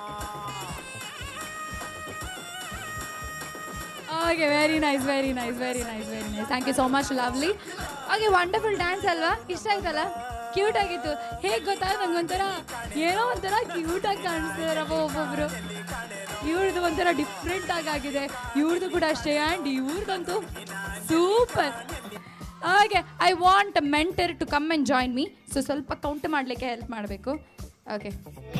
okay very nice very nice very nice very nice thank you so much lovely okay wonderful dance ಅಲ್ವಾ ಇಷ್ಟ ಆಯ್ತಲ್ಲ ಕ್ಯೂಟ್ ಆಗಿತ್ತು ಹೇಗೆ ಗೊತ್ತಾ ನಂಗೊಂಥರ ಏನೋ ಒಂಥರ ಕ್ಯೂಟ್ ಆಗಿ ಕಾಣಿಸ್ತಿದಾರಪ್ಪ ಒಬ್ಬೊಬ್ರು ಇವ್ರದ್ದು ಒಂಥರ ಡಿಫ್ರೆಂಟ್ ಆಗಿ ಆಗಿದೆ ಇವ್ರದ್ದು ಕೂಡ ಅಷ್ಟೇ ಆ್ಯಂಡ್ ಇವ್ರದಂತೂ ಸೂಪರ್ ಹಾಗೆ I want mentor to come and join me so ಸ್ವಲ್ಪ ಕೌಂಟ್ ಮಾಡಲಿಕ್ಕೆ ಹೆಲ್ಪ್ ಮಾಡಬೇಕು ಓಕೆ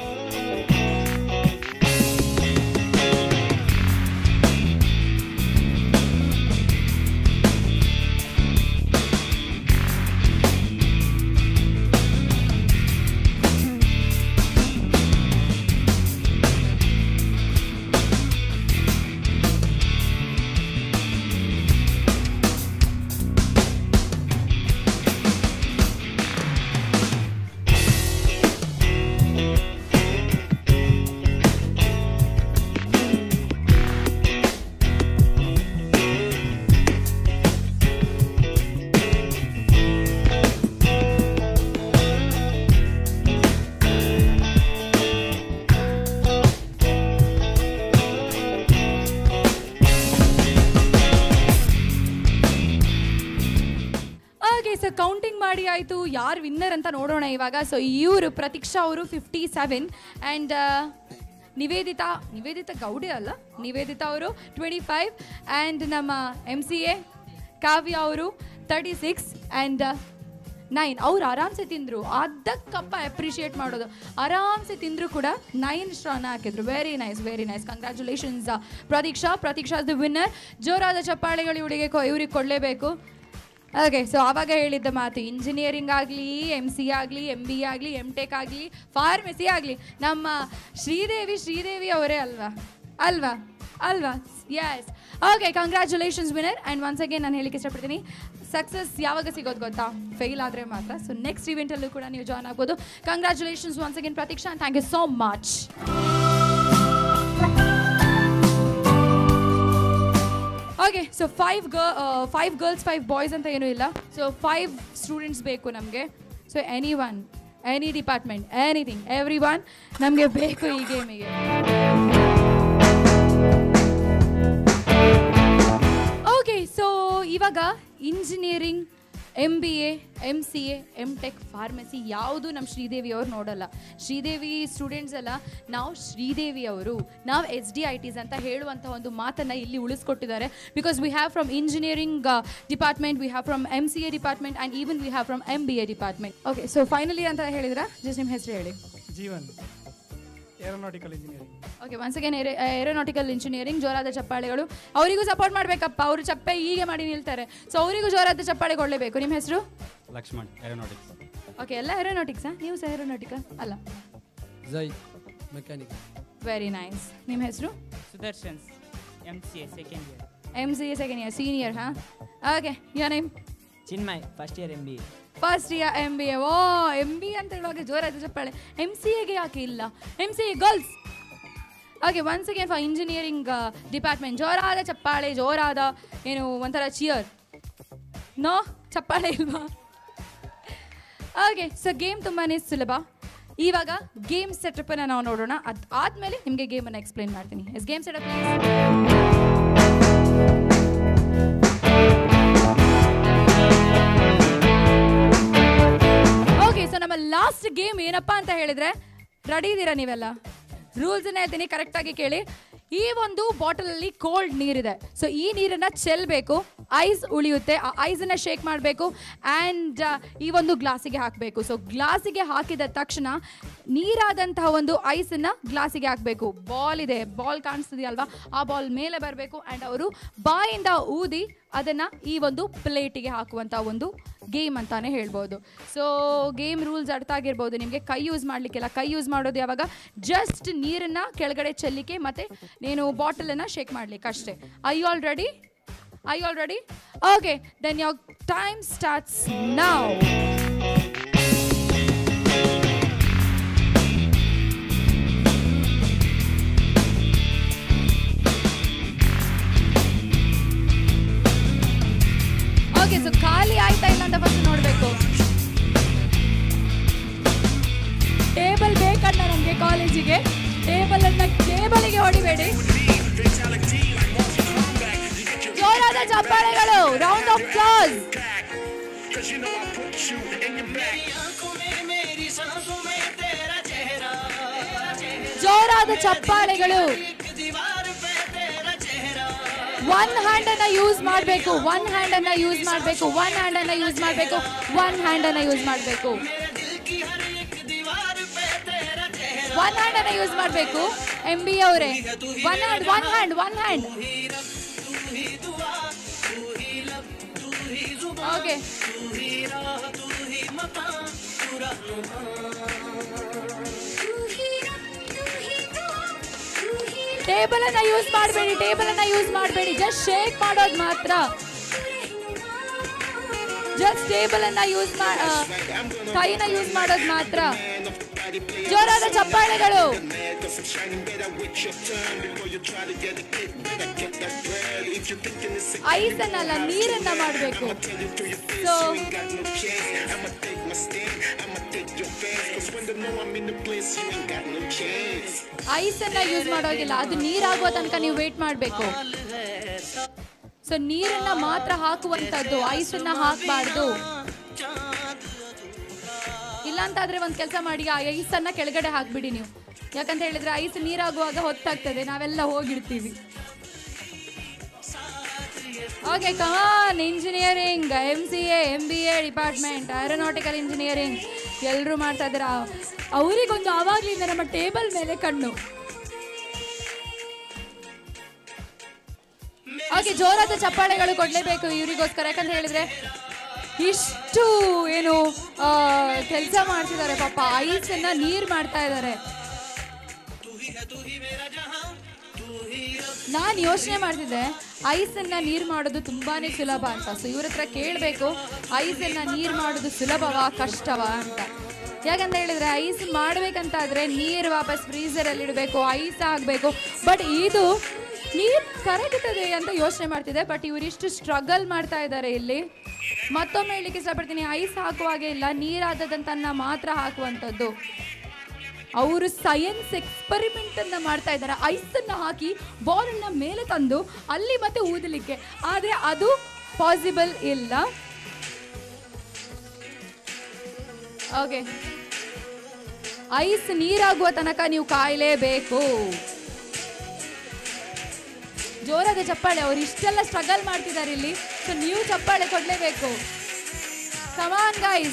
ಓಕೆ ಸೊ ಕೌಂಟಿಂಗ್ ಮಾಡಿ ಆಯಿತು ಯಾರು ವಿನ್ನರ್ ಅಂತ ನೋಡೋಣ ಇವಾಗ ಸೊ ಇವರು ಪ್ರತೀಕ್ಷಾ ಅವರು fifty seven and Nivedita Nivedita Gowda ಅಲ್ಲ ನಿವೇದಿತಾ ಅವರು ಟ್ವೆಂಟಿ ಫೈವ್ ಆ್ಯಂಡ್ ನಮ್ಮ ಎಮ್ ಸಿ ಎ ಕಾವ್ಯ ಅವರು ತರ್ಟಿ ಸಿಕ್ಸ್ ಆ್ಯಂಡ್ ನೈನ್ ಅವ್ರು ಆರಾಮ್ಸೆ ತಿಂದರು ಅದಕ್ಕಪ್ಪ ಅಪ್ರಿಷಿಯೇಟ್ ಮಾಡೋದು ಆರಾಮ್ಸೆ ತಿಂದರು ಕೂಡ ನೈನ್ ಸ್ಟ್ರಾನ ಹಾಕಿದ್ರು very nice very nice congratulations Pratiksha Pratiksha the winner ಜೋರಾದ ಚಪ್ಪಾಳೆಗಳು ಇವಳಿಗೆ ಕೊ ಇವ್ರಿಗೆ ಕೊಡಲೇಬೇಕು ಓಕೆ ಸೊ ಆವಾಗ ಹೇಳಿದ್ದ ಮಾತು ಇಂಜಿನಿಯರಿಂಗ್ ಆಗಲಿ ಎಮ್ ಸಿ ಆಗಲಿ ಎಮ್ ಬಿ ಆಗಲಿ ಎಮ್ ಟೆಕ್ ಆಗಲಿ ಫಾರ್ಮಸಿ ಆಗಲಿ ನಮ್ಮ ಶ್ರೀದೇವಿ ಶ್ರೀದೇವಿ ಅವರೇ ಅಲ್ವಾ ಅಲ್ವಾ ಅಲ್ವಾ yes okay congratulations winner and once again ನಾನು ಹೇಳಿಕ್ಕೆ ಇಷ್ಟಪಡ್ತೀನಿ ಸಕ್ಸಸ್ ಯಾವಾಗ ಸಿಗೋದು ಗೊತ್ತಾ ಫೇಲ್ ಆದರೆ ಮಾತ್ರ ಸೊ ನೆಕ್ಸ್ಟ್ ಇವೆಂಟಲ್ಲೂ ಕೂಡ ನೀವು ಜಾಯ್ನ್ ಆಗ್ಬೋದು congratulations once again Pratiksha thank you so much okay so five ಗ ಫೈವ್ ಗರ್ಲ್ಸ್ ಫೈವ್ ಬಾಯ್ಸ್ ಅಂತ ಏನೂ ಇಲ್ಲ ಸೊ ಫೈವ್ ಸ್ಟೂಡೆಂಟ್ಸ್ ಬೇಕು ನಮಗೆ so anyone any department anything everyone ನಮಗೆ ಬೇಕು ಈ ಗೇಮಿಗೆ ಓಕೆ ಸೊ ಇವಾಗ engineering M B A M C A M tech pharmacy ಯಾವುದು ನಮ್ಮ ಶ್ರೀದೇವಿ ಅವ್ರು ನೋಡಲ್ಲ ಶ್ರೀದೇವಿ ಸ್ಟೂಡೆಂಟ್ಸ್ ಎಲ್ಲ ನಾವು ಶ್ರೀದೇವಿ ಅವರು ನಾವು ಎಸ್ ಡಿ ಐ ಟಿಸ್ ಅಂತ ಹೇಳುವಂಥ ಒಂದು ಮಾತನ್ನು ಇಲ್ಲಿ ಉಳಿಸ್ಕೊಟ್ಟಿದ್ದಾರೆ because we have from engineering department we have from M C A department and even we have from M B A department okay so finally ಅಂತ ಹೇಳಿದ್ರ ಜಸ್ಟ್ ನಿಮ್ಮ ಹೆಸರು ಹೇಳಿ Jeevan aeronautical engineering okay once again aeronautical engineering ಜೋರಾದ ಚಪ್ಪಾಳೆಗಳು ಅವರಿಗೂ ಸಪೋರ್ಟ್ ಮಾಡಬೇಕಪ್ಪ ಅವರು ಚಪ್ಪೆ ಹೀಗೆ ಮಾಡಿ ನಿಲ್ತಾರೆ ಸೊ ಅವರಿಗೂ ಜೋರಾದ ಚಪ್ಪಾಳೆ ಕೊಡಲೇಬೇಕು ನಿಮ್ಮ ಹೆಸರು ಲಕ್ಷ್ಮಣ್ ಏರೋನಾಟಿಕ್ಸ್ ಓಕೆ ಎಲ್ಲ ಏರೋನಾಟಿಕ್ಸಾ ನೀವು ಸಹ ಏರೋನಾಟಿಕ ಅಲ್ಲ ಜೈ ಮೆಕ್ಯಾನಿಕ್ ವೆರಿ ನೈಸ್ ನಿಮ್ಮ ಹೆಸರು ಸುದರ್ಶನ್ಸ್ M C A second year M C A second year senior ಹಾಂ okay yeah name Chinmay first year M B A first year M B A ಓ ಎಮ್ ಬಿ ಅಂತ ಹೇಳುವಾಗ ಜೋರಾದ ಚಪ್ಪಾಳೆ ಎಮ್ ಸಿ ಎಗೆ ಯಾಕೆ ಇಲ್ಲ M C A girls okay once again for engineering department ಜೋರಾದ ಚಪ್ಪಾಳೆ ಜೋರಾದ ಏನು ಒಂಥರ ಚಿಯರ್ ನೋ ಚಪ್ಪಾಳೆ ಇಲ್ವಾ ಓಕೆ ಸೊ ಗೇಮ್ ತುಂಬಾ ಸುಲಭ ಇವಾಗ ಗೇಮ್ ಸೆಟಪ್ಪನ್ನು ನಾವು ನೋಡೋಣ ಅದು ಆದಮೇಲೆ ನಿಮಗೆ ಗೇಮನ್ನು ಎಕ್ಸ್ಪ್ಲೇನ್ ಮಾಡ್ತೀನಿ yes game setup okay so ನಮ್ಮ ಲಾಸ್ಟ್ ಗೇಮ್ ಏನಪ್ಪಾ ಅಂತ ಹೇಳಿದ್ರೆ ರೆಡಿ ಇದ್ದೀರಾ ನೀವೆಲ್ಲ ರೂಲ್ಸ್ ಹೇಳ್ತೀನಿ ಕರೆಕ್ಟಾಗಿ ಕೇಳಿ ಈ ಒಂದು ಬಾಟಲಲ್ಲಿ ಕೋಲ್ಡ್ ನೀರಿದೆ ಸೊ ಈ ನೀರನ್ನ ಚೆಲ್ಲಬೇಕು ಐಸ್ ಉಳಿಯುತ್ತೆ ಆ ಐಸನ್ನು ಶೇಕ್ ಮಾಡಬೇಕು ಆ್ಯಂಡ್ ಈ ಒಂದು ಗ್ಲಾಸಿಗೆ ಹಾಕಬೇಕು ಸೊ ಗ್ಲಾಸಿಗೆ ಹಾಕಿದ ತಕ್ಷಣ ನೀರಾದಂತಹ ಒಂದು ಐಸನ್ನು ಗ್ಲಾಸಿಗೆ ಹಾಕಬೇಕು ಬಾಲ್ ಇದೆ ಬಾಲ್ ಕಾಣಿಸ್ತಿದೆಯಲ್ವಾ ಆ ಬಾಲ್ ಮೇಲೆ ಬರಬೇಕು ಆ್ಯಂಡ್ ಅವರು ಬಾಯಿಂದ ಊದಿ ಅದನ್ನು ಈ ಒಂದು ಪ್ಲೇಟಿಗೆ ಹಾಕುವಂಥ ಒಂದು ಗೇಮ್ ಅಂತಾನೆ ಹೇಳ್ಬೋದು ಸೊ ಗೇಮ್ ರೂಲ್ಸ್ ಅರ್ಥ ಆಗಿರ್ಬೋದು ನಿಮಗೆ ಕೈ ಯೂಸ್ ಮಾಡಲಿಕ್ಕೆಲ್ಲ ಕೈ ಯೂಸ್ ಮಾಡೋದು ಯಾವಾಗ ಜಸ್ಟ್ ನೀರನ್ನು ಕೆಳಗಡೆ ಚೆಲ್ಲಿಕ್ಕೆ ಮತ್ತು ನೀನು ಬಾಟಲನ್ನು ಶೇಕ್ ಮಾಡ್ಲಿಕ್ಕೆ ಅಷ್ಟೇ I all ready I all ready okay then your time starts now okay so ಖಾಲಿ ಆಯ್ತಾ ಇಲ್ಲ ಅಂತ ಫಸ್ಟ್ ನೋಡಬೇಕು ಟೇಬಲ್ ಬೇಕಣ್ಣ ನಮಗೆ ಕಾಲೇಜಿಗೆ ಟೇಬಲ್ ಅನ್ನ ಟೇಬಲಿಗೆ ಹೊಡಿಬೇಡಿ ಜೋರಾದ ಚಪ್ಪಾಳೆಗಳು ರೌಂಡ್ ಆಫ್ ಕ್ಲಾಸ್ ಜೋರಾದ ಚಪ್ಪಾಳೆಗಳು ಒನ್ ಹ್ಯಾಂಡ್ ಅನ್ನ ಯೂಸ್ ಮಾಡಬೇಕು ಒನ್ ಹ್ಯಾಂಡ್ ಅನ್ನ ಯೂಸ್ ಮಾಡಬೇಕು ಒನ್ ಹ್ಯಾಂಡ್ ಅನ್ನ ಯೂಸ್ ಮಾಡಬೇಕು ಒನ್ ಹ್ಯಾಂಡ್ ಅನ್ನ ಯೂಸ್ ಮಾಡಬೇಕು ಒನ್ ಹ್ಯಾಂಡ್ ಅನ್ನ ಯೂಸ್ ಮಾಡಬೇಕು ಎಂ ಬಿ ಅವರೇ one hand one hand one hand okay table ಅನ್ನ ಯೂಸ್ ಮಾಡಬೇಡಿ ಟೇಬಲ್ ಅನ್ನ ಯೂಸ್ ಮಾಡಬೇಡಿ ಜಸ್ಟ್ ಶೇಕ್ ಮಾಡೋದು ಮಾತ್ರ ಜಸ್ಟ್ ಟೇಬಲ್ ಅನ್ನ ಯೂಸ್ ಕೈನ ಯೂಸ್ ಮಾಡೋದು ಮಾತ್ರ ಜೋರಾದ ಚಪ್ಪಾಳೆಗಳು ಐಸ್ ಅನ್ನಲ್ಲ ನೀರನ್ನ ಮಾಡಬೇಕು ಸೊ ಐಸ್ ಅನ್ನ ಯೂಸ್ ಮಾಡೋಗಿಲ್ಲ ಅದು ನೀರಾಗುವ ತನಕ ನೀವು ವೇಟ್ ಮಾಡಬೇಕು ಸೊ ನೀರನ್ನ ಮಾತ್ರ ಹಾಕುವಂತದ್ದು ಐಸ್ ಅನ್ನ ಹಾಕಬಾರ್ದು ಇಲ್ಲ ಅಂತಾದ್ರೆ ಒಂದು ಕೆಲಸ ಮಾಡಿ ಆ ಐಸ್ ಅನ್ನ ಕೆಳಗಡೆ ಹಾಕ್ಬಿಡಿ ನೀವು ಯಾಕಂತ ಹೇಳಿದ್ರೆ ಐಸ್ ನೀರಾಗುವಾಗ ಹೊತ್ತಾಗ್ತದೆ ನಾವೆಲ್ಲ ಹೋಗಿರ್ತೀವಿ okay come on engineering M C A M B A department aeronautical engineering ಎಲ್ಲರೂ ಮಾಡ್ತಾ ಇದ್ದಾರೆ ಅವರಿಗೊಂದು ಆವಾಗಲಿಂದ ನಮ್ಮ ಟೇಬಲ್ ಮೇಲೆ ಕಣ್ಣು ಓಕೆ ಜೋರಾದ ಚಪ್ಪಾಳೆಗಳು ಕೊಡಲೇಬೇಕು ಇವರಿಗೋಸ್ಕರ ಯಾಕಂತ ಹೇಳಿದ್ರೆ ಇಷ್ಟು ಏನು ಕೆಲಸ ಮಾಡ್ತಿದ್ದಾರೆ ಪಾಪ ಐಸನ್ನ ನೀರು ಮಾಡ್ತಾ ಇದ್ದಾರೆ ನಾನು ಯೋಚನೆ ಮಾಡ್ತಿದ್ದೆ ಐಸನ್ನ ನೀರು ಮಾಡೋದು ತುಂಬಾನೇ ಸುಲಭ ಅಂತ ಸೊ ಇವ್ರ ಹತ್ರ ಕೇಳಬೇಕು ಐಸನ್ನ ನೀರು ಮಾಡೋದು ಸುಲಭವಾ ಕಷ್ಟವಾ ಅಂತ ಯಾಕಂತ ಹೇಳಿದ್ರೆ ಐಸ್ ಮಾಡ್ಬೇಕಂತಾದ್ರೆ ನೀರು ವಾಪಸ್ ಫ್ರೀಸರಲ್ಲಿ ಇಡಬೇಕು ಐಸ್ ಆಗಬೇಕು ಬಟ್ ಇದು ನೀರು ಕರಗುತ್ತದೆ ಅಂತ ಯೋಚನೆ ಮಾಡ್ತಿದ್ದೆ ಬಟ್ ಇವರಿಷ್ಟು ಸ್ಟ್ರಗಲ್ ಮಾಡ್ತಾ ಇದ್ದಾರೆ ಇಲ್ಲಿ ಮತ್ತೊಮ್ಮೆ ಹೇಳಲಿಕ್ಕೆ ಇಷ್ಟಪಡ್ತೀನಿ ಐಸ್ ಹಾಕುವಾಗೆ ಇಲ್ಲ ನೀರಾದದಂತನ್ನ ಮಾತ್ರ ಹಾಕುವಂಥದ್ದು ಅವರು ಸೈನ್ಸ್ ಎಕ್ಸ್ಪರಿಮೆಂಟ್ ಅನ್ನ ಮಾಡ್ತಾ ಇದ್ದಾರೆ ಐಸ್ ಅನ್ನ ಹಾಕಿ ಬಾಲ್ ಅನ್ನ ಮೇಲೆ ತಂದು ಅಲ್ಲಿ ಮತ್ತೆ ಊದಲಿಕ್ಕೆ ಆದ್ರೆ ಅದು ಪಾಸಿಬಲ್ ಇಲ್ಲ ಓಕೆ ಐಸ್ ನೀರಾಗುವ ತನಕ ನೀವು ಕಾಯಲೇಬೇಕು ಜೋರಾದ ಚಪ್ಪಾಳೆ ಅವ್ರು ಇಷ್ಟೆಲ್ಲ ಸ್ಟ್ರಗಲ್ ಮಾಡ್ತಿದ್ದಾರೆ ಇಲ್ಲಿ ಸೊ ನೀವು ಚಪ್ಪಾಳೆ ಕೊಡ್ಲೇಬೇಕು ಕಮಾನ್ ಗೈಸ್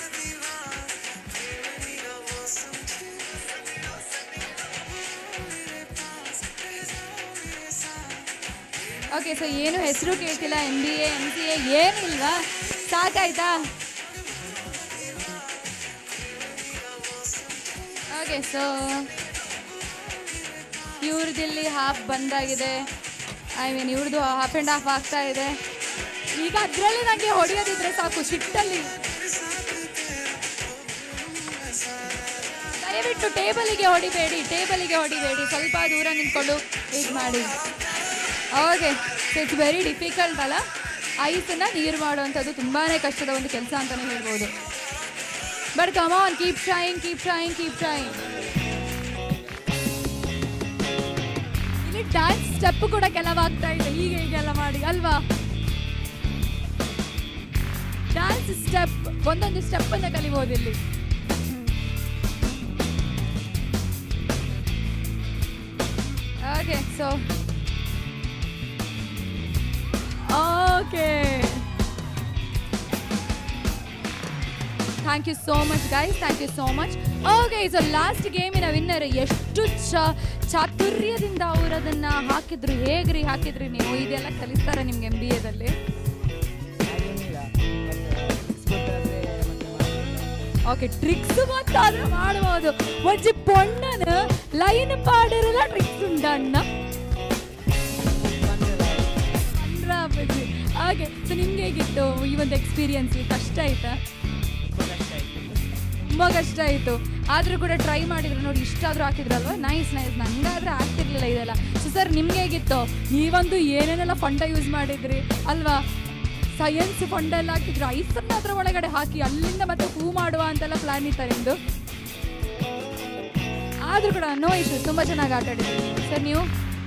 ಓಕೆ ಸೊ ಏನು ಹೆಸರು ಕೇಳ್ತಿಲ್ಲ M B A M C A ಏನಿಲ್ವಾ ಸಾಕಾಯ್ತಾ ಓಕೆ ಸೊ ಇವ್ರದಿಲ್ಲಿ ಹಾಫ್ ಬಂದಾಗಿದೆ ಐ ಮೀನ್ ಇವ್ರದ್ದು ಹಾಫ್ ಆ್ಯಂಡ್ ಹಾಫ್ ಆಗ್ತಾ ಇದೆ ಈಗ ಅದರಲ್ಲಿ ನನಗೆ ಹೊಡೆಯೋದಿದ್ರೆ ಸಾಕು ಸಿಟ್ಟಲ್ಲಿ ದಯವಿಟ್ಟು ಟೇಬಲಿಗೆ ಹೊಡಿಬೇಡಿ ಟೇಬಲಿಗೆ ಹೊಡಿಬೇಡಿ ಸ್ವಲ್ಪ ದೂರ ನಿಂತ್ಕೊಂಡು ಇದು ಮಾಡಿ ಓಕೆ ಇಟ್ಸ್ ವೆರಿ ಡಿಫಿಕಲ್ಟ್ ಅಲ್ಲ ಐಸನ್ನು ನೀರು ಮಾಡುವಂಥದ್ದು ತುಂಬಾ ಕಷ್ಟದ ಒಂದು ಕೆಲಸ ಅಂತಲೇ ಹೇಳ್ಬೋದು but come on keep trying keep trying keep trying ಇಲ್ಲಿ ಡ್ಯಾನ್ಸ್ ಸ್ಟೆಪ್ ಕೂಡ ಕೆಲವಾಗ್ತಾ ಇದೆ ಹೀಗೆ ಹೀಗೆಲ್ಲ ಮಾಡಿ ಅಲ್ವಾ ಡ್ಯಾನ್ಸ್ ಸ್ಟೆಪ್ ಒಂದೊಂದು ಸ್ಟೆಪ್ ಅನ್ನ ಕಲಿಬಹುದು ಇಲ್ಲಿ okay so okay thank you so much guys thank you so much okay so last ಗೇಮಿನ ವಿನ್ನರ್ ಎಷ್ಟು ಚ ಚಾತುರ್ಯದಿಂದ ಅವರು ಅದನ್ನು ಹಾಕಿದ್ರು ಹೇಗ್ರಿ ಹಾಕಿದ್ರಿ ನೀವು ಇದೆಲ್ಲ ಕಲಿಸ್ತಾರೆ ನಿಮ್ಗೆ ಎಮ್ ಬಿ ಎದಲ್ಲಿ ಓಕೆ ಟ್ರಿಕ್ಸ್ ಮಾತ್ರ ಮಾಡಬಹುದು ಒಂಜಿ ಪೊಣ್ಣನ ಲೈನ್ ಪಾಡಿರಲ್ಲ ಟ್ರಿಕ್ಸ್ ಉಂಡಣ್ಣ ಹಾಗೆ ಸೊ ನಿಮ್ಗೆ ಹೇಗಿತ್ತು ಈ ಒಂದು ಎಕ್ಸ್ಪೀರಿಯನ್ಸ್ ಕಷ್ಟ ಆಯ್ತಾ ತುಂಬ ಕಷ್ಟ ಆಯಿತು ಆದರೂ ಕೂಡ ಟ್ರೈ ಮಾಡಿದ್ರು ನೋಡಿ ಇಷ್ಟಾದರೂ ಹಾಕಿದ್ರಲ್ವ ನೈಸ್ ನೈಸ್ ನಂಗಾದ್ರೆ ಆಗ್ತಿರ್ಲಿಲ್ಲ ಇದೆಲ್ಲ ಸೊ ಸರ್ ನಿಮ್ಗೆ ಹೇಗಿತ್ತು ನೀವಂದು ಏನೇನೆಲ್ಲ ಫಂಡ ಯೂಸ್ ಮಾಡಿದ್ರಿ ಅಲ್ವಾ ಸೈನ್ಸ್ ಫಂಡ ಎಲ್ಲ ಹಾಕಿದ್ರು ಐಸನ್ನ ಅದ್ರ ಒಳಗಡೆ ಹಾಕಿ ಅಲ್ಲಿಂದ ಮತ್ತೆ ಹೂ ಮಾಡುವ ಅಂತೆಲ್ಲ ಪ್ಲಾನ್ ಇತ್ತ ನಿಮ್ಮದು ಆದರೂ ಕೂಡ ನೋ ಇಶ್ಯೂ ತುಂಬ ಚೆನ್ನಾಗಿ ಆಟ ಆಡಿದ್ರಿ ಸರ್ ನೀವು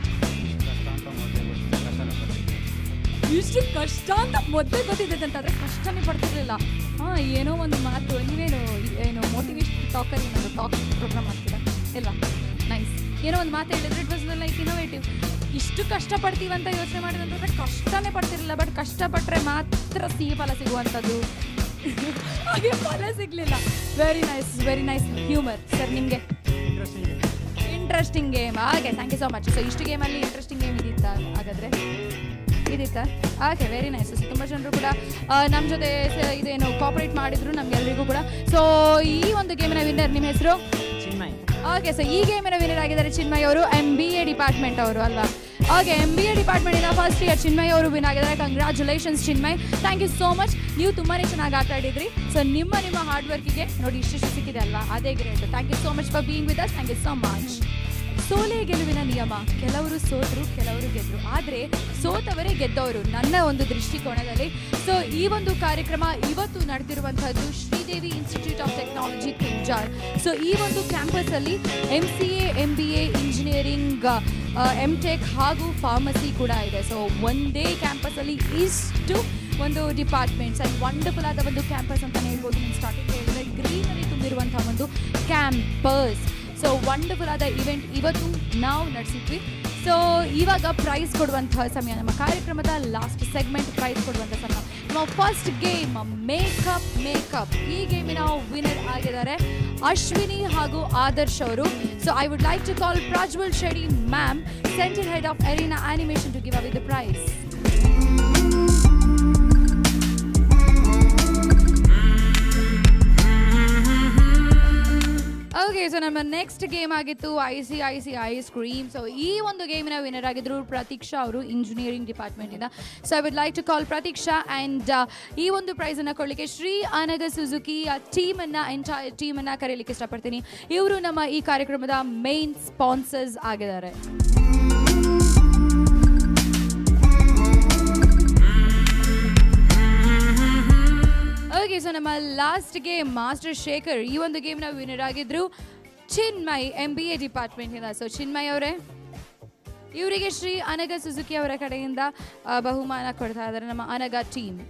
ಇಷ್ಟು ಕಷ್ಟ ಅಂತ ಮೊದಲೇ ಗೊತ್ತಿದ್ದೈತೆ ಅಂತಂದ್ರೆ ಕಷ್ಟನೇ ಪಡ್ತಿರ್ಲಿಲ್ಲ ಹಾಂ ಏನೋ ಒಂದು ಮಾತು ನೀವೇನು ಏನು ಮೋಟಿವೇಶನ್ ಟಾಕರ್ ಏನಾದ್ರು ಟಾಕ್ ಪ್ರೋಗ್ರಾಮ್ ಮಾಡ್ತೀರಾ ಇಲ್ವಾ ನೈಸ್ ಏನೋ ಒಂದು ಮಾತು ಹೇಳಿದ್ರೆ ಇಟ್ ವಾಸ್ ಲೈಕ್ ಇನೋವೇಟಿವ್ ಇಷ್ಟು ಕಷ್ಟಪಡ್ತೀವಿ ಅಂತ ಯೋಚನೆ ಮಾಡಿದಂತಂದ್ರೆ ಕಷ್ಟನೇ ಪಡ್ತಿರಲಿಲ್ಲ ಬಟ್ ಕಷ್ಟಪಟ್ಟರೆ ಮಾತ್ರ ಸಿಹಿ ಫಲ ಸಿಗುವಂಥದ್ದು ಹಾಗೆ ಫಲ ಸಿಗಲಿಲ್ಲ very nice very nice humour sir ನಿಮಗೆ ಇಂಟ್ರೆಸ್ಟಿಂಗ್ ಗೇಮ್ ಹಾಗೆ thank you so much so ಇಷ್ಟು ಗೇಮಲ್ಲಿ ಇಂಟ್ರೆಸ್ಟಿಂಗ್ ಗೇಮ್ ಇದಿತ್ತಾ ಹಾಗಾದರೆ ಇದಿತ್ತಾ ಓಕೆ ವೆರಿ ನೈಸ್ ತುಂಬ ಜನರು ಕೂಡ ನಮ್ಮ ಜೊತೆ ಸ- ಇದೇನು ಕಾಪರೇಟ್ ಮಾಡಿದ್ರು ನಮ್ಗೆಲ್ರಿಗೂ ಕೂಡ ಸೊ ಈ ಒಂದು ಗೇಮಿನ ವಿನ್ನರ್ ನಿಮ್ಮ ಹೆಸರು ಚಿನ್ಮಯ್ ಓಕೆ ಸೊ ಈ ಗೇಮಿನ ವಿನ್ನರ್ ಆಗಿದ್ದಾರೆ ಚಿನ್ಮಯ್ ಅವರು ಎಮ್ ಬಿ ಎ ಡಿಪಾರ್ಟ್ಮೆಂಟ್ ಅವರು ಅಲ್ವಾ ಓಕೆ ಎಮ್ ಬಿ ಎ ಡಿಪಾರ್ಟ್ಮೆಂಟಿನ ಫಸ್ಟ್ ಇಯರ್ ಚಿನ್ಮಯ್ ಅವರು ವಿನ್ ಆಗಿದ್ದಾರೆ congratulations Chinmay thank you so much ನೀವು ತುಂಬಾ ಚೆನ್ನಾಗಿ ಆಟ ಆಡಿದ್ರಿ ಸೊ ನಿಮ್ಮ ನಿಮ್ಮ ಹಾರ್ಡ್ ವರ್ಕಿಗೆ ನೋಡಿ ಇಷ್ಟಿಷ್ಟು ಸಿಕ್ಕಿದೆ ಅಲ್ವಾ ಅದೇ great thank you so much for being with us thank you so much ಸೋಲೆ ಗೆಲುವಿನ ನಿಯಮ ಕೆಲವರು ಸೋತರು ಕೆಲವರು ಗೆದ್ರು ಆದರೆ ಸೋತವರೇ ಗೆದ್ದವರು ನನ್ನ ಒಂದು ದೃಷ್ಟಿಕೋನದಲ್ಲಿ ಸೊ ಈ ಒಂದು ಕಾರ್ಯಕ್ರಮ ಇವತ್ತು ನಡೆದಿರುವಂತಹದ್ದು Sridevi institute of technology Kenjar so ಈ ಒಂದು ಕ್ಯಾಂಪಸ್ಸಲ್ಲಿ M C A M B A engineering M tech ಹಾಗೂ ಫಾರ್ಮಸಿ ಕೂಡ ಇದೆ ಸೊ ಒಂದೇ ಕ್ಯಾಂಪಸ್ಸಲ್ಲಿ ಇಷ್ಟು ಒಂದು ಡಿಪಾರ್ಟ್ಮೆಂಟ್ಸ್ ಆ್ಯಂಡ್ ವಂಡರ್ಫುಲ್ ಆದ ಒಂದು ಕ್ಯಾಂಪಸ್ ಅಂತ ಹೇಳ್ಬೋದು ನಾನು ಸ್ಟಾರ್ಟಿಂಗ್ ಹೇಳಿದ್ರೆ ಗ್ರೀನರಿ ತುಂಬಿರುವಂಥ ಒಂದು ಕ್ಯಾಂಪಸ್ ಸೊ ವಂಡರ್ಫುಲ್ ಆದ ಇವೆಂಟ್ ಇವತ್ತು ನಾವು ನಡೆಸಿದ್ವಿ ಸೊ ಇವಾಗ ಪ್ರೈಸ್ ಕೊಡುವಂತಹ ಸಮಯ ನಮ್ಮ ಕಾರ್ಯಕ್ರಮದ ಲಾಸ್ಟ್ ಸೆಗ್ಮೆಂಟ್ ಪ್ರೈಸ್ ಕೊಡುವಂಥ ಸಮಯ ನಮ್ಮ ಫಸ್ಟ್ ಗೇಮ್ ಮೇಕಪ್ ಮೇಕಪ್ ಈ ಗೇಮಿನ ವಿನರ್ ಆಗಿದ್ದಾರೆ ಅಶ್ವಿನಿ ಹಾಗೂ ಆದರ್ಶ್ ಅವರು so I would like to call Prajwal Shetty ma'am centre head of Arena animation to give away the prize okay so ನಮ್ಮ ನೆಕ್ಸ್ಟ್ ಗೇಮ್ ಆಗಿತ್ತು I C I C ice cream so ಈ ಒಂದು ಗೇಮಿನ ವಿನರ್ ಆಗಿದ್ರು ಪ್ರತೀಕ್ಷಾ ಅವರು ಇಂಜಿನಿಯರಿಂಗ್ ಡಿಪಾರ್ಟ್ಮೆಂಟಿಂದ so I would like to call Pratiksha and ಈ ಒಂದು ಪ್ರೈಸನ್ನು ಕೊಡಲಿಕ್ಕೆ ಶ್ರೀ ಅನಗ ಸುಜುಕಿ ಟೀಮನ್ನು ಎಂಟೈರ್ ಟೀಮನ್ನು ಕರೆಯಲಿಕ್ಕೆ ಇಷ್ಟಪಡ್ತೀನಿ ಇವರು ನಮ್ಮ ಈ ಕಾರ್ಯಕ್ರಮದ ಮೇನ್ ಸ್ಪಾನ್ಸರ್ಸ್ ಆಗಿದ್ದಾರೆ ಓಕೆ ಸೊ ನಮ್ಮ ಲಾಸ್ಟ್ ಗೇಮ್ ಮಾಸ್ಟರ್ ಶೇಖರ್ ಈ ಒಂದು ಗೇಮ್ನ ವಿನ್ನರ್ ಆಗಿದ್ರು ಚಿನ್ಮಯ್ ಎಂ ಬಿ ಎ ಡಿಪಾರ್ಟ್ಮೆಂಟಿಂದ ಸೊ ಚಿನ್ಮಯ್ ಅವರೇ ಇವರಿಗೆ ಶ್ರೀ ಅನಗ ಸುಜುಕಿ ಅವರ ಕಡೆಯಿಂದ ಆ, ಬಹುಮಾನ ಕೊಡ್ತಾ ಇದ್ದಾರೆ ನಮ್ಮ Anaga team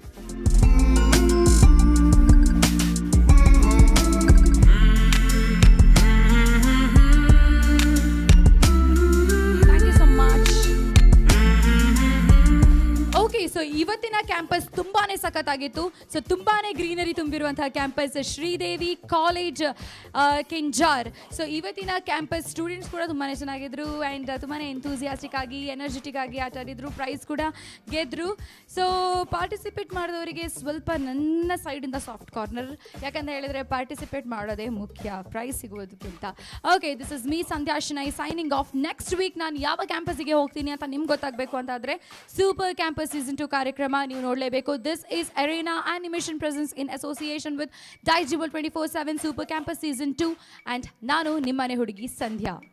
thank you so much okay so ಇವತ್ತಿನ ಕ್ಯಾಂಪಸ್ ತುಂಬಾನೇ ಸಖತ್ತಾಗಿತ್ತು ಸೊ ತುಂಬಾನೇ ಗ್ರೀನರಿ ತುಂಬಿರುವಂತಹ campus Sridevi college Kenjar so ಇವತ್ತಿನ ಕ್ಯಾಂಪಸ್ ಸ್ಟೂಡೆಂಟ್ಸ್ ಕೂಡ ತುಂಬಾನೇ ಚೆನ್ನಾಗಿದ್ರು ಆ್ಯಂಡ್ ತುಂಬಾನೇ ಎಂತೂಸಿಯಾಸ್ಟಿಕ್ ಆಗಿ ಎನರ್ಜೆಟಿಕ್ ಆಗಿ ಆಟ ಆಡಿದ್ರು ಪ್ರೈಸ್ ಕೂಡ ಗೆದ್ರು ಸೊ ಪಾರ್ಟಿಸಿಪೇಟ್ ಮಾಡಿದವರಿಗೆ ಸ್ವಲ್ಪ ನನ್ನ ಸೈಡಿಂದ ಸಾಫ್ಟ್ ಕಾರ್ನರ್ ಯಾಕಂತ ಹೇಳಿದ್ರೆ ಪಾರ್ಟಿಸಿಪೇಟ್ ಮಾಡೋದೇ ಮುಖ್ಯ ಪ್ರೈಸ್ ಸಿಗುವುದಕ್ಕಿಂತ okay this is me Sandhya Shenoy signing off next week ನಾನು ಯಾವ ಕ್ಯಾಂಪಸ್ಗೆ ಹೋಗ್ತೀನಿ ಅಂತ ನಿಮ್ಗೆ ಗೊತ್ತಾಗಬೇಕು ಅಂತಾದರೆ ಸೂಪರ್ ಕ್ಯಾಂಪಸ್ ಸೀಸನ್ ಟು ಕಾರ್ಯಕ್ರಮ ನೀವು ನೋಡಲೇಬೇಕು this is Arena animation presence in association with ಡೈಜಿಬಲ್ twenty four seven super campus season two and ನಾನು ನಿಮ್ಮನೆ ಹುಡುಗಿ ಸಂಧ್ಯಾ